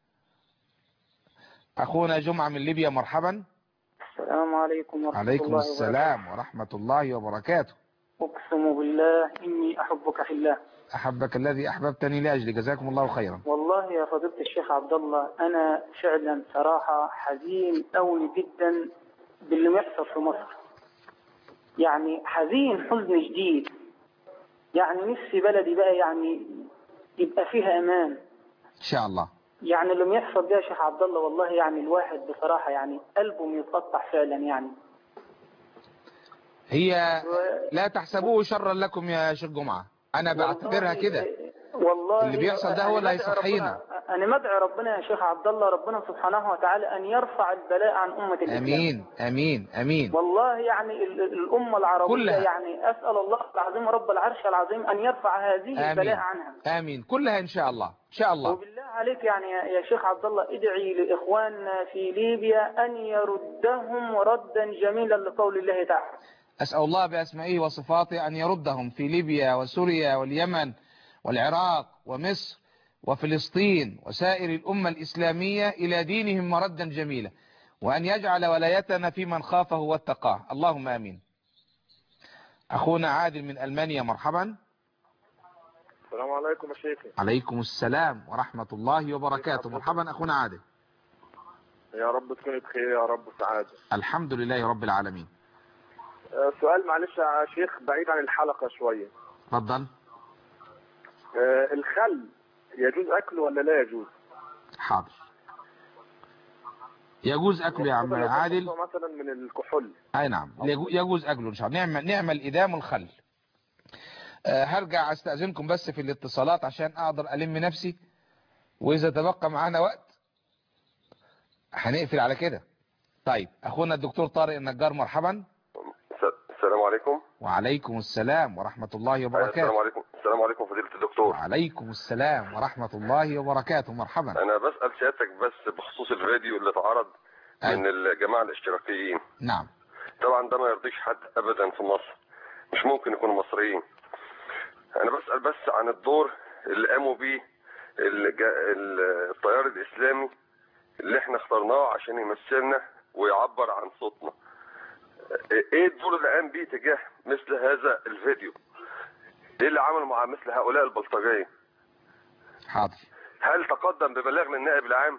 اخونا جمعة من ليبيا مرحبا السلام عليكم ورحمة عليكم الله السلام ورحمة الله وبركاته وبركاته أقسم بالله إني أحبك في الله احبك الذي احببتني لاجل جزاكم الله خيرا والله يا فضيلة الشيخ عبد الله أنا فعلا صراحة حزين أوي جدا باللي بيحصل في مصر يعني حزين حزن شديد يعني نفسي بلدي بقى يعني يبقى فيها أمان ان شاء الله يعني اللي بيحصل ده يا شيخ عبد الله والله يعني الواحد بصراحة يعني قلبه بيتقطع فعلا يعني هي لا تحسبوه شرا لكم يا شيخ جمعة انا بعتبرها كده والله اللي بيحصل ده هو اللي أنا بدعي هيصحينا. ربنا- انا مدعي ربنا يا شيخ عبد الله ربنا سبحانه وتعالى ان يرفع البلاء عن امه الاسلام امين امين امين والله يعني ال- ال- الامه العربيه كلها. يعني اسال الله العظيم رب العرش العظيم ان يرفع هذه البلاء امين عنها امين كلها ان شاء الله ان شاء الله وبالله عليك يعني يا يا شيخ عبد الله ادعي لاخواننا في ليبيا ان يردهم ردا جميلا لقول الله تعالى أسأل الله بأسمائه وصفاته أن يردهم في ليبيا وسوريا واليمن والعراق ومصر وفلسطين وسائر الأمة الإسلامية إلى دينهم مردا جميلا وأن يجعل ولايتنا في من خافه واتقاه اللهم آمين أخونا عادل من ألمانيا مرحبا السلام عليكم يا شيخي عليكم السلام ورحمة الله وبركاته مرحبا أخونا عادل يا رب تكوني بخير يا رب سعادة الحمد لله رب العالمين آه، سؤال معلش يا شيخ بعيد عن الحلقة شوية تفضل آه، الخل يجوز أكله ولا لا يجوز؟ حاضر يجوز أكله يا عم عادل مثلا من الكحول اي نعم يجو- يجوز اكله ان شاء الله نعمل نعمل ادام الخل أه هرجع استاذنكم بس في الاتصالات عشان اقدر الم نفسي واذا تبقى معانا وقت هنقفل على كده طيب اخونا الدكتور طارق النجار مرحبا السلام عليكم وعليكم السلام ورحمة الله السلام وبركاته عليكم السلام عليكم فضيلة الدكتور وعليكم السلام ورحمة الله وبركاته مرحبا انا بسأل سيادتك بس بخصوص الفيديو اللي اتعرض من الجماعة الاشتراكيين نعم طبعا ده ما يرضيش حد ابدا في مصر مش ممكن يكونوا مصريين انا بسأل بس عن الدور اللي قاموا بيه الج- ال- التيار الاسلامي اللي احنا اخترناه عشان يمثلنا ويعبر عن صوتنا ايه الدور اللي قام بيه تجاه مثل هذا الفيديو ايه اللي عمل مع مثل هؤلاء البلطجية حاضر هل تقدم ببلاغ للنائب العام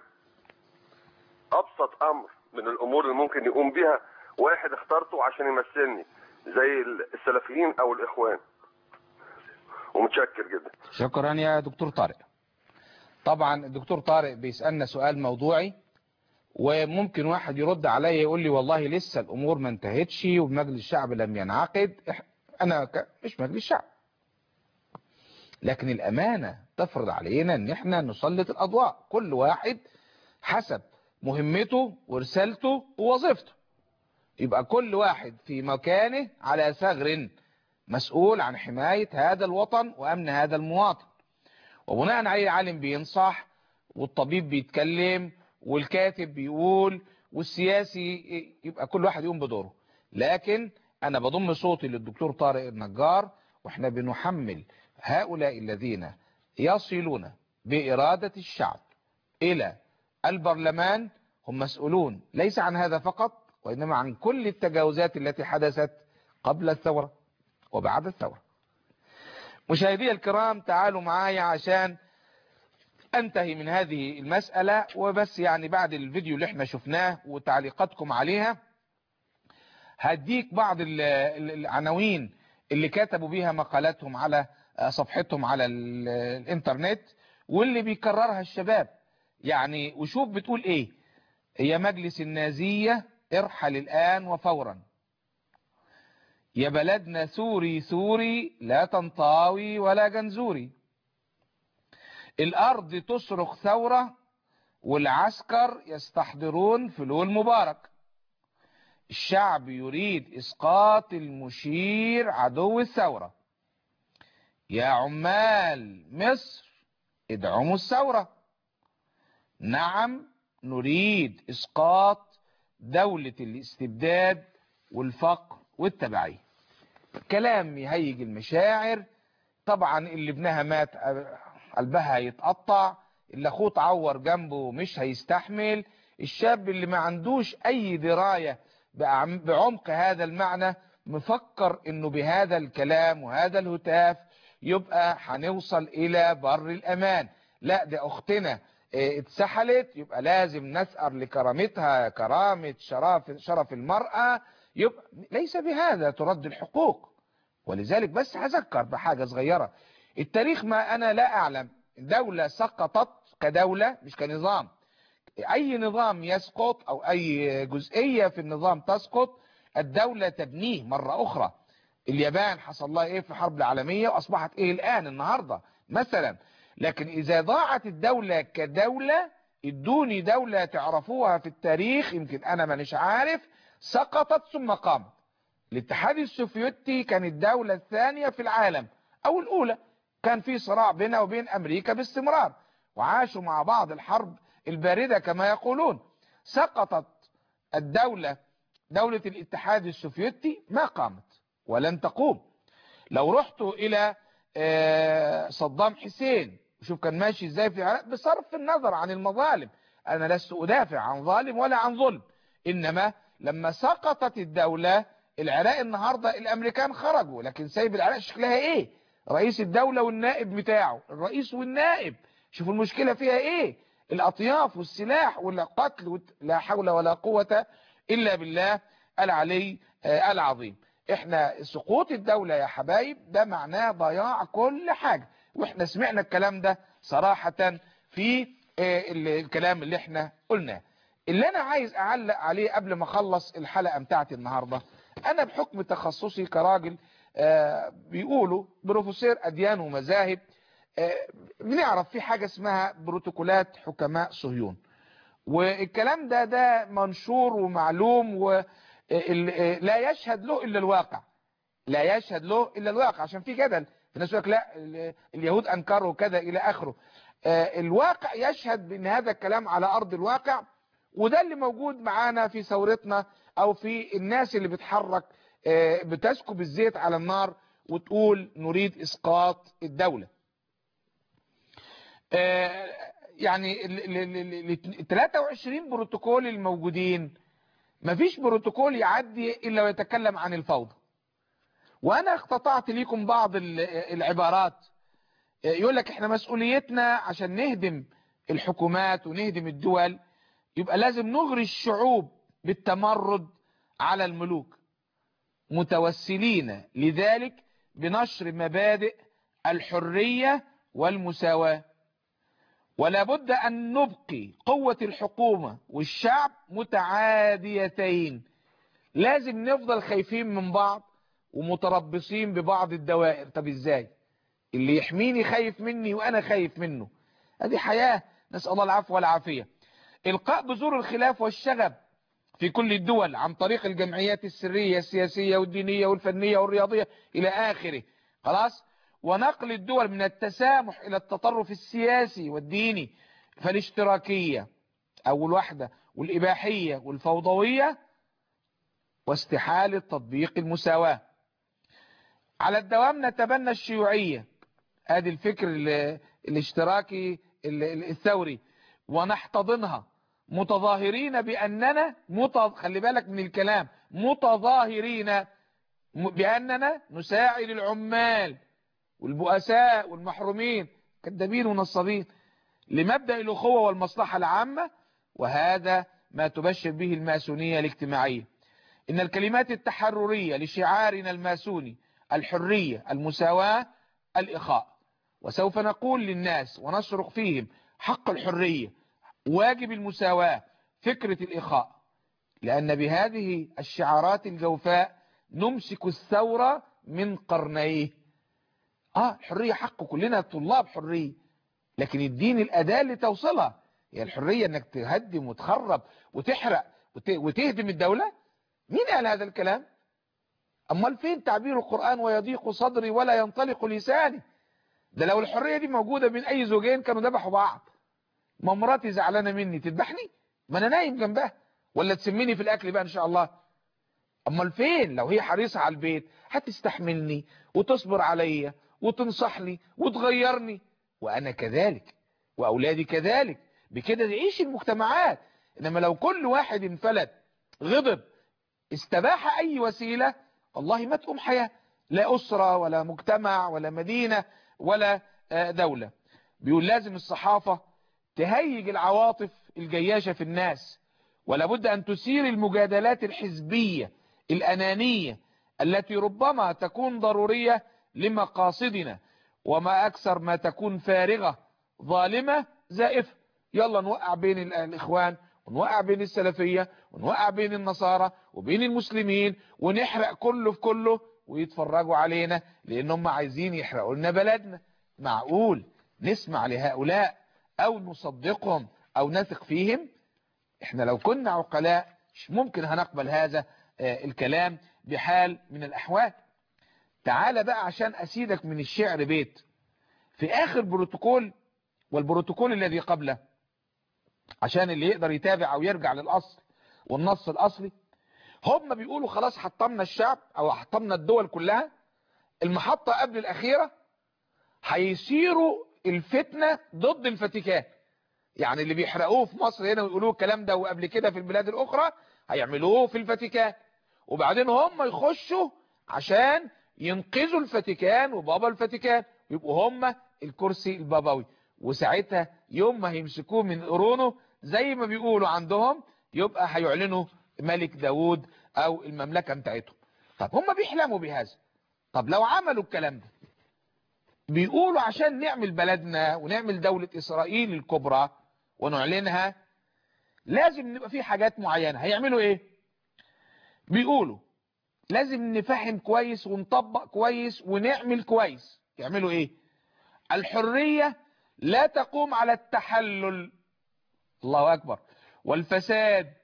ابسط امر من الامور اللي ممكن يقوم بها واحد اخترته عشان يمثلني زي السلفيين او الاخوان ومتشكر جدا شكرا يا دكتور طارق طبعا الدكتور طارق بيسألنا سؤال موضوعي وممكن واحد يرد عليا يقول لي والله لسه الامور ما انتهتش ومجلس الشعب لم ينعقد إح- انا ك- مش مجلس الشعب لكن الامانة تفرض علينا ان احنا نسلط الاضواء كل واحد حسب مهمته ورسالته ووظيفته يبقى كل واحد في مكانه على ثغر مسؤول عن حماية هذا الوطن وامن هذا المواطن وبناء عليه العالم بينصح والطبيب بيتكلم والكاتب بيقول والسياسي يبقى كل واحد يقوم بدوره لكن انا بضم صوتي للدكتور طارق النجار واحنا بنحمل هؤلاء الذين يصلون بإرادة الشعب إلى البرلمان هم مسؤولون ليس عن هذا فقط وإنما عن كل التجاوزات التي حدثت قبل الثورة وبعد الثورة مشاهدي الكرام تعالوا معايا عشان انتهي من هذه المسألة وبس يعني بعد الفيديو اللي احنا شفناه وتعليقاتكم عليها هديك بعض ال- ال- العناوين اللي كتبوا بيها مقالاتهم على آه، صفحتهم على ال- الانترنت واللي بيكررها الشباب يعني وشوف بتقول ايه يا مجلس النازية ارحل الآن وفورا يا بلدنا سوري سوري لا تنطاوي ولا جنزوري الأرض تصرخ ثورة والعسكر يستحضرون فلول مبارك الشعب يريد إسقاط المشير عدو الثورة يا عمال مصر ادعموا الثورة نعم نريد إسقاط دولة الاستبداد والفقر والتبعية كلام يهيج المشاعر طبعا اللي ابنها مات قلبها هيتقطع اللي اخوه اتعور جنبه مش هيستحمل الشاب اللي ما عندوش اي دراية بعم- بعمق هذا المعنى مفكر انه بهذا الكلام وهذا الهتاف يبقى هنوصل الى بر الامان لا ده اختنا اه، اتسحلت يبقى لازم نسأر لكرامتها كرامة شرف, شرف المرأة يبقى ليس بهذا ترد الحقوق ولذلك بس هذكر بحاجة صغيرة التاريخ ما أنا لا أعلم دولة سقطت كدولة مش كنظام أي نظام يسقط أو أي جزئية في النظام تسقط الدولة تبنيه مرة أخرى اليابان حصل لها إيه في الحرب العالمية وأصبحت إيه الآن النهاردة مثلا لكن اذا ضاعت الدولة كدولة ادوني دولة تعرفوها في التاريخ يمكن انا مانيش عارف سقطت ثم قامت الاتحاد السوفيتي كان الدولة الثانية في العالم او الاولى كان في صراع بينها وبين امريكا باستمرار وعاشوا مع بعض الحرب الباردة كما يقولون سقطت الدولة دولة الاتحاد السوفيتي ما قامت ولن تقوم لو رحتوا الى صدام حسين شوف كان ماشي ازاي في العراق بصرف النظر عن المظالم انا لست ادافع عن ظالم ولا عن ظلم انما لما سقطت الدولة العراق النهاردة الامريكان خرجوا لكن سايب العراق شكلها ايه رئيس الدولة والنائب بتاعه الرئيس والنائب شوفوا المشكلة فيها ايه الاطياف والسلاح والقتل لا حول ولا قوة الا بالله العلي العظيم احنا سقوط الدولة يا حبايب ده معناه ضياع كل حاجة واحنا سمعنا الكلام ده صراحة في الكلام اللي احنا قلناه اللي انا عايز اعلق عليه قبل ما اخلص الحلقة بتاعتي النهاردة انا بحكم تخصصي كراجل بيقولوا بروفيسور اديان ومذاهب بنعرف في حاجة اسمها بروتوكولات حكماء صهيون والكلام ده ده منشور ومعلوم ولا يشهد له الا الواقع لا يشهد له الا الواقع عشان في جدل في ناس يقول لك لا اليهود انكروا كذا الى اخره الواقع يشهد بان هذا الكلام على ارض الواقع وده اللي موجود معانا في ثورتنا او في الناس اللي بتحرك بتسكب الزيت على النار وتقول نريد اسقاط الدولة يعني ال 23 بروتوكول الموجودين مفيش بروتوكول يعدي الا ويتكلم عن الفوضى وانا اقتطعت ليكم بعض العبارات يقول لك احنا مسؤوليتنا عشان نهدم الحكومات ونهدم الدول يبقى لازم نغري الشعوب بالتمرد على الملوك متوسلين لذلك بنشر مبادئ الحرية والمساواة ولا بد أن نبقي قوة الحكومة والشعب متعاديتين لازم نفضل خايفين من بعض ومتربصين ببعض الدوائر طب ازاي اللي يحميني خايف مني وانا خايف منه هذه حياة نسأل الله العفو والعافية القاء بذور الخلاف والشغب في كل الدول عن طريق الجمعيات السرية السياسية والدينية والفنية والرياضية الى اخره خلاص ونقل الدول من التسامح الى التطرف السياسي والديني فالاشتراكية او الوحدة والاباحية والفوضوية واستحالة تطبيق المساواة على الدوام نتبنى الشيوعية ادي الفكر الاشتراكي الثوري ونحتضنها متظاهرين بأننا متظ... خلي بالك من الكلام متظاهرين بأننا نساعد العمال والبؤساء والمحرومين كذابين ونصابين لمبدأ الأخوة والمصلحة العامة وهذا ما تبشر به الماسونية الاجتماعية إن الكلمات التحررية لشعارنا الماسوني الحرية المساواة الإخاء وسوف نقول للناس ونصرخ فيهم حق الحرية واجب المساواة فكرة الإخاء لأن بهذه الشعارات الجوفاء نمسك الثورة من قرنيه آه الحرية حق كلنا طلاب حرية لكن الدين الأداة اللي توصلها هي الحرية انك تهدم وتخرب وتحرق وتهدم الدولة مين قال هذا الكلام امال فين تعبير القرآن ويضيق صدري ولا ينطلق لساني ده لو الحرية دي موجودة بين اي زوجين كانوا ذبحوا بعض ما مراتي زعلانة مني تذبحني ما انا نايم جنبها ولا تسميني في الاكل بقى ان شاء الله امال فين لو هي حريصة على البيت هتستحملني وتصبر عليا وتنصحني وتغيرني وانا كذلك واولادي كذلك بكده تعيش المجتمعات انما لو كل واحد انفلت غضب استباح اي وسيلة والله ما تقوم حياة لا اسرة ولا مجتمع ولا مدينة ولا دولة بيقول لازم الصحافة تهيج العواطف الجياشة في الناس ولا بد ان تثير المجادلات الحزبية الانانية التي ربما تكون ضرورية لمقاصدنا وما اكثر ما تكون فارغة ظالمة زائفة يلا نوقع بين الاخوان ونوقع بين السلفية ونوقع بين النصارى وبين المسلمين ونحرق كله في كله ويتفرجوا علينا لانهم عايزين يحرقوا لنا بلدنا معقول نسمع لهؤلاء او نصدقهم او نثق فيهم احنا لو كنا عقلاء مش ممكن هنقبل هذا الكلام بحال من الاحوال تعال بقى عشان اسيدك من الشعر بيت في اخر بروتوكول والبروتوكول الذي قبله عشان اللي يقدر يتابع او يرجع للاصل والنص الاصلي هم بيقولوا خلاص حطمنا الشعب او حطمنا الدول كلها المحطة قبل الاخيرة هيصيروا الفتنة ضد الفاتيكان يعني اللي بيحرقوه في مصر هنا ويقولوه الكلام ده وقبل كده في البلاد الاخرى هيعملوه في الفاتيكان وبعدين هم يخشوا عشان ينقذوا الفاتيكان وبابا الفاتيكان يبقوا هم الكرسي البابوي وساعتها يوم ما هيمسكوه من قرونه زي ما بيقولوا عندهم يبقى هيعلنوا ملك داود او المملكة بتاعتهم طب هم بيحلموا بهذا طب لو عملوا الكلام ده بيقولوا عشان نعمل بلدنا ونعمل دولة اسرائيل الكبرى ونعلنها لازم نبقى في حاجات معينة هيعملوا ايه بيقولوا لازم نفهم كويس ونطبق كويس ونعمل كويس يعملوا ايه الحرية لا تقوم على التحلل الله اكبر والفساد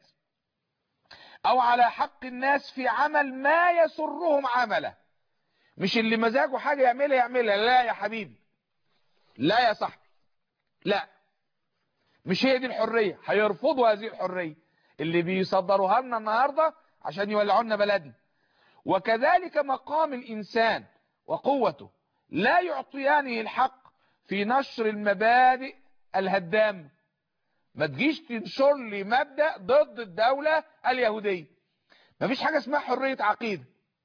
او على حق الناس في عمل ما يسرهم عمله مش اللي مزاجه حاجة يعملها يعملها لا يا حبيبي لا يا صاحبي لا مش هي دي الحرية هيرفضوا هذه الحرية اللي بيصدروها لنا النهاردة عشان يولعوا لنا بلدنا وكذلك مقام الإنسان وقوته لا يعطيانه الحق في نشر المبادئ الهدام ما تجيش تنشر لي مبدأ ضد الدولة اليهودية مفيش حاجة اسمها حرية عقيدة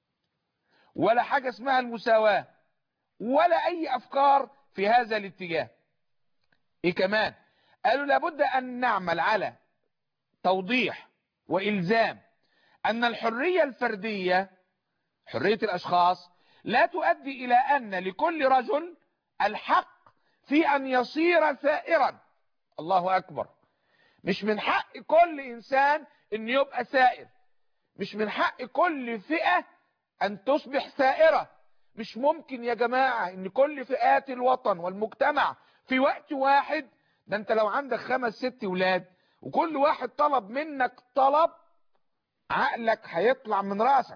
ولا حاجة اسمها المساواة ولا أي أفكار في هذا الاتجاه إيه كمان قالوا لابد أن نعمل على توضيح وإلزام أن الحرية الفردية حرية الأشخاص لا تؤدي إلى أن لكل رجل الحق في أن يصير ثائرا الله أكبر مش من حق كل إنسان أن يبقى ثائر مش من حق كل فئة أن تصبح ثائرة مش ممكن يا جماعة أن كل فئات الوطن والمجتمع في وقت واحد ده أنت لو عندك خمس ست ولاد وكل واحد طلب منك طلب عقلك هيطلع من راسك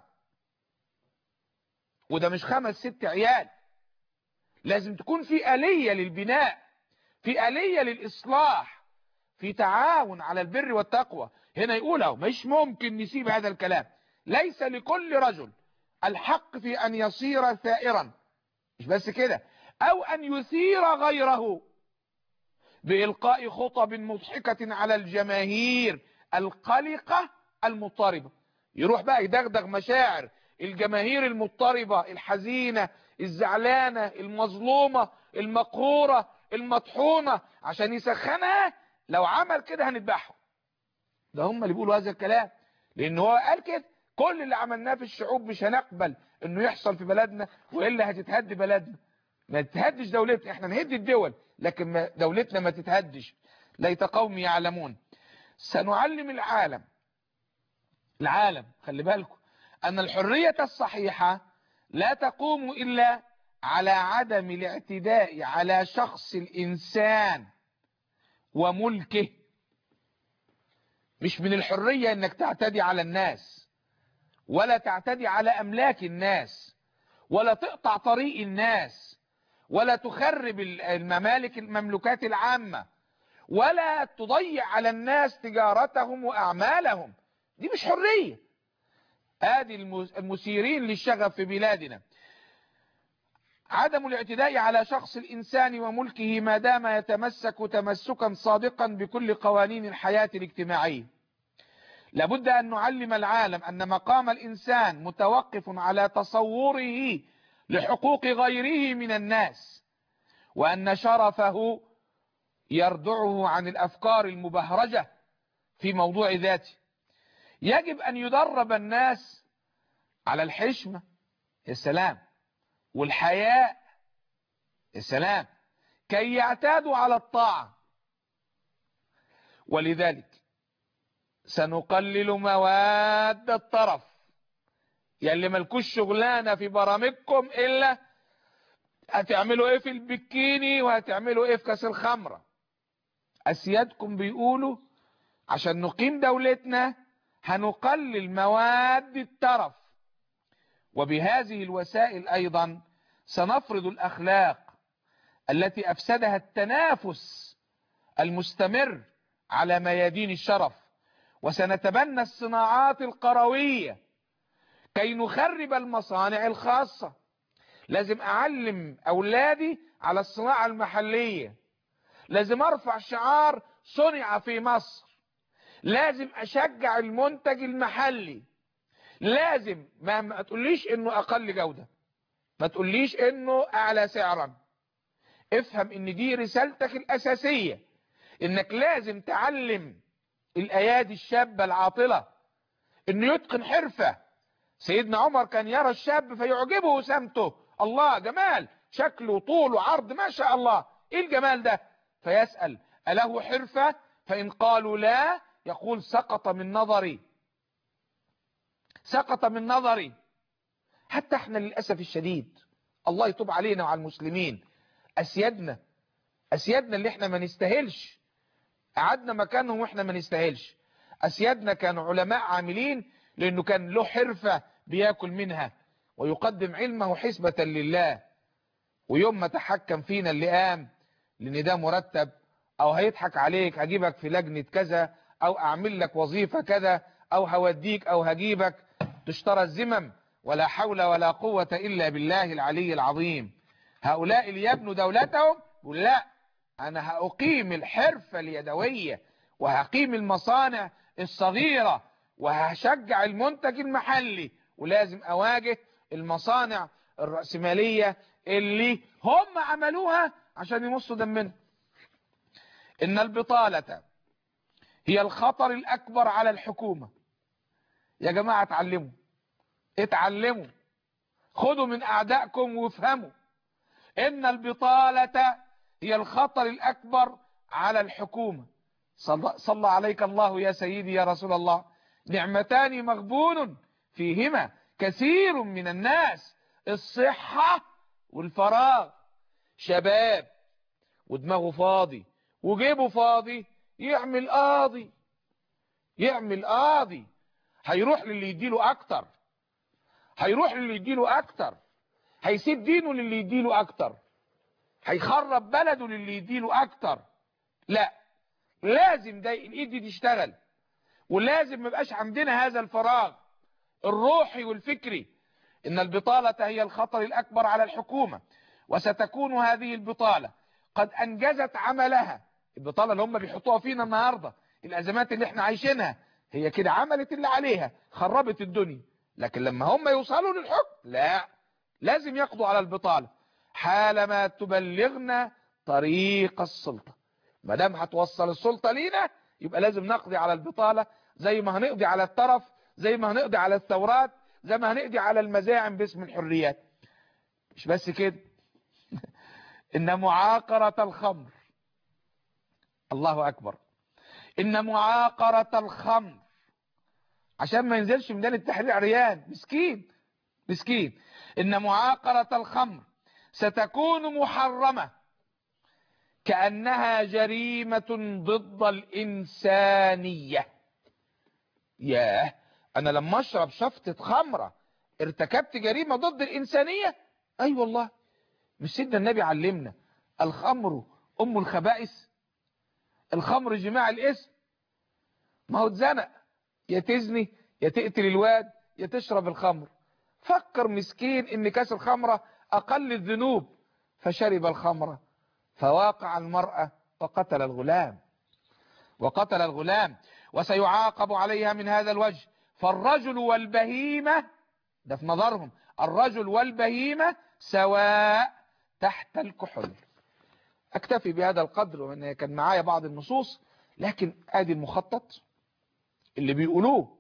وده مش خمس ست عيال لازم تكون في آلية للبناء في آلية للإصلاح في تعاون على البر والتقوى هنا يقوله مش ممكن نسيب هذا الكلام ليس لكل رجل الحق في أن يصير ثائرا مش بس كده أو أن يثير غيره بإلقاء خطب مضحكة على الجماهير القلقة المضطربة يروح بقى يدغدغ مشاعر الجماهير المضطربة الحزينة الزعلانة المظلومة المقهورة المطحونة عشان يسخنها لو عمل كده هنذبحه ده هم اللي بيقولوا هذا الكلام لان هو قال كده كل اللي عملناه في الشعوب مش هنقبل انه يحصل في بلدنا والا هتتهد بلدنا ما تتهدش دولتنا احنا نهد الدول لكن ما دولتنا ما تتهدش ليت قومي يعلمون سنعلم العالم العالم خلي بالكم ان الحرية الصحيحة لا تقوم الا على عدم الاعتداء على شخص الانسان وملكه مش من الحرية انك تعتدي على الناس ولا تعتدي على املاك الناس ولا تقطع طريق الناس ولا تخرب الممالك المملكات العامة ولا تضيع على الناس تجارتهم واعمالهم دي مش حرية ادي المثيرين للشغف في بلادنا عدم الاعتداء على شخص الإنسان وملكه ما دام يتمسك تمسكا صادقا بكل قوانين الحياة الاجتماعية لابد أن نعلم العالم أن مقام الإنسان متوقف على تصوره لحقوق غيره من الناس وأن شرفه يردعه عن الأفكار المبهرجة في موضوع ذاته يجب أن يدرب الناس على الحشمة السلام والحياء السلام كي يعتادوا على الطاعة ولذلك سنقلل مواد الطرف يلي ملكوش شغلانة في برامجكم إلا هتعملوا ايه في البكيني وهتعملوا ايه في كاس الخمرة اسيادكم بيقولوا عشان نقيم دولتنا هنقلل مواد الترف وبهذه الوسائل ايضا سنفرض الاخلاق التي افسدها التنافس المستمر على ميادين الشرف وسنتبنى الصناعات القروية كي نخرب المصانع الخاصة لازم اعلم اولادي على الصناعة المحلية لازم ارفع شعار صنع في مصر لازم اشجع المنتج المحلي لازم ما, ما تقوليش انه اقل جودة ما تقوليش انه اعلى سعرا افهم ان دي رسالتك الاساسية انك لازم تعلم الايادي الشابة العاطلة انه يتقن حرفة سيدنا عمر كان يرى الشاب فيعجبه سمته الله جمال شكله طول وعرض ما شاء الله ايه الجمال ده فيسأل أله حرفة فإن قالوا لا يقول سقط من نظري سقط من نظري حتى احنا للأسف الشديد الله يتوب علينا وعلى المسلمين أسيادنا أسيادنا اللي احنا ما نستاهلش قعدنا مكانهم واحنا ما نستاهلش أسيادنا كانوا علماء عاملين لأنه كان له حرفة بياكل منها ويقدم علمه حسبة لله ويوم ما تحكم فينا اللي قام لان ده مرتب او هيضحك عليك هجيبك في لجنة كذا او اعمل لك وظيفة كذا او هوديك او هجيبك تشترى الزمم ولا حول ولا قوة الا بالله العلي العظيم هؤلاء اللي يبنوا دولتهم يقول لا انا هاقيم الحرفة اليدوية وهقيم المصانع الصغيرة وهشجع المنتج المحلي ولازم اواجه المصانع الرأسمالية اللي هم عملوها عشان يمصوا دمنا ان البطالة هي الخطر الاكبر على الحكومة يا جماعة اتعلموا اتعلموا خدوا من اعدائكم وافهموا ان البطالة هي الخطر الاكبر على الحكومة صلى, صلى عليك الله يا سيدي يا رسول الله نعمتان مغبون فيهما كثير من الناس الصحة والفراغ شباب ودماغه فاضي وجيبه فاضي يعمل قاضي يعمل قاضي هيروح للي يديله اكتر هيروح للي يديله اكتر هيسيب دينه للي يديله اكتر هيخرب بلده للي يديله اكتر لا لازم ده الايد دي تشتغل ولازم مبقاش عندنا هذا الفراغ الروحي والفكري ان البطالة هي الخطر الاكبر على الحكومة وستكون هذه البطالة قد انجزت عملها البطالة اللي هم بيحطوها فينا النهاردة الازمات اللي احنا عايشينها هي كده عملت اللي عليها خربت الدنيا لكن لما هم يوصلوا للحكم لا لازم يقضوا على البطالة حالما تبلغنا طريق السلطة ما دام هتوصل السلطة لينا يبقى لازم نقضي على البطالة زي ما هنقضي على الترف زي ما هنقضي على الثورات زي ما هنقضي على المزاعم باسم الحريات مش بس كده ان معاقرة الخمر الله اكبر ان معاقرة الخمر عشان ما ينزلش ميدان التحرير عريان مسكين مسكين ان معاقرة الخمر ستكون محرمة كأنها جريمة ضد الإنسانية ياه أنا لما أشرب شفطة خمرة ارتكبت جريمة ضد الإنسانية أي أيوة والله مش سيدنا النبي علمنا الخمر أم الخبائث الخمر جماع الاسم ما هو اتزنق يا تزني يا تقتل الواد يا تشرب الخمر فكر مسكين ان كاس الخمرة اقل الذنوب فشرب الخمرة فواقع المرأة وقتل الغلام وقتل الغلام وسيعاقب عليها من هذا الوجه فالرجل والبهيمة ده في نظرهم الرجل والبهيمة سواء تحت الكحل اكتفي بهذا القدر وان كان معايا بعض النصوص لكن ادي المخطط اللي بيقولوه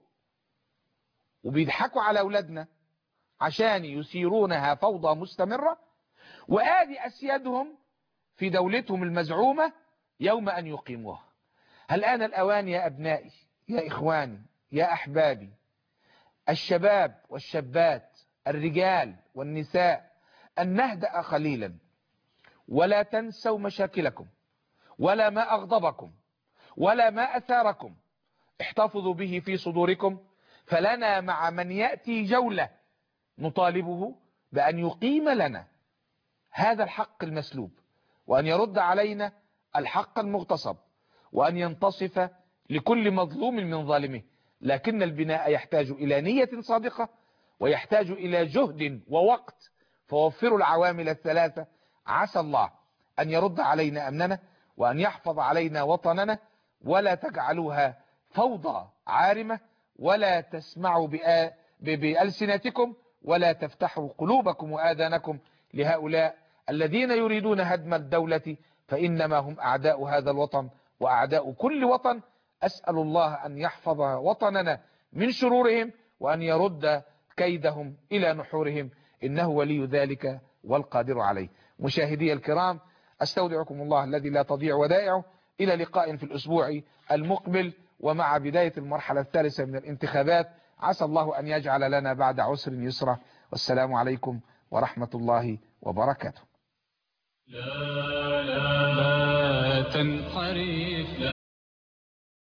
وبيضحكوا على اولادنا عشان يثيرونها فوضى مستمرة وادي اسيادهم في دولتهم المزعومة يوم ان يقيموها هل آن الأوان يا أبنائي يا إخواني يا أحبابي الشباب والشابات الرجال والنساء أن نهدأ قليلا ولا تنسوا مشاكلكم ولا ما أغضبكم ولا ما أثاركم احتفظوا به في صدوركم فلنا مع من يأتي جولة نطالبه بأن يقيم لنا هذا الحق المسلوب وأن يرد علينا الحق المغتصب وأن ينتصف لكل مظلوم من ظالمه لكن البناء يحتاج إلى نية صادقة ويحتاج إلى جهد ووقت فوفروا العوامل الثلاثة عسى الله أن يرد علينا أمننا وأن يحفظ علينا وطننا ولا تجعلوها فوضى عارمة ولا تسمعوا بآ- ب- بألسنتكم ولا تفتحوا قلوبكم وآذانكم لهؤلاء الذين يريدون هدم الدولة فإنما هم أعداء هذا الوطن وأعداء كل وطن أسأل الله أن يحفظ وطننا من شرورهم وأن يرد كيدهم إلى نحورهم إنه ولي ذلك والقادر عليه مشاهدي الكرام أستودعكم الله الذي لا تضيع ودائعه إلى لقاء في الأسبوع المقبل ومع بداية المرحلة الثالثة من الانتخابات عسى الله أن يجعل لنا بعد عسر يسرا والسلام عليكم ورحمة الله وبركاته لا لا لا تنحرف لا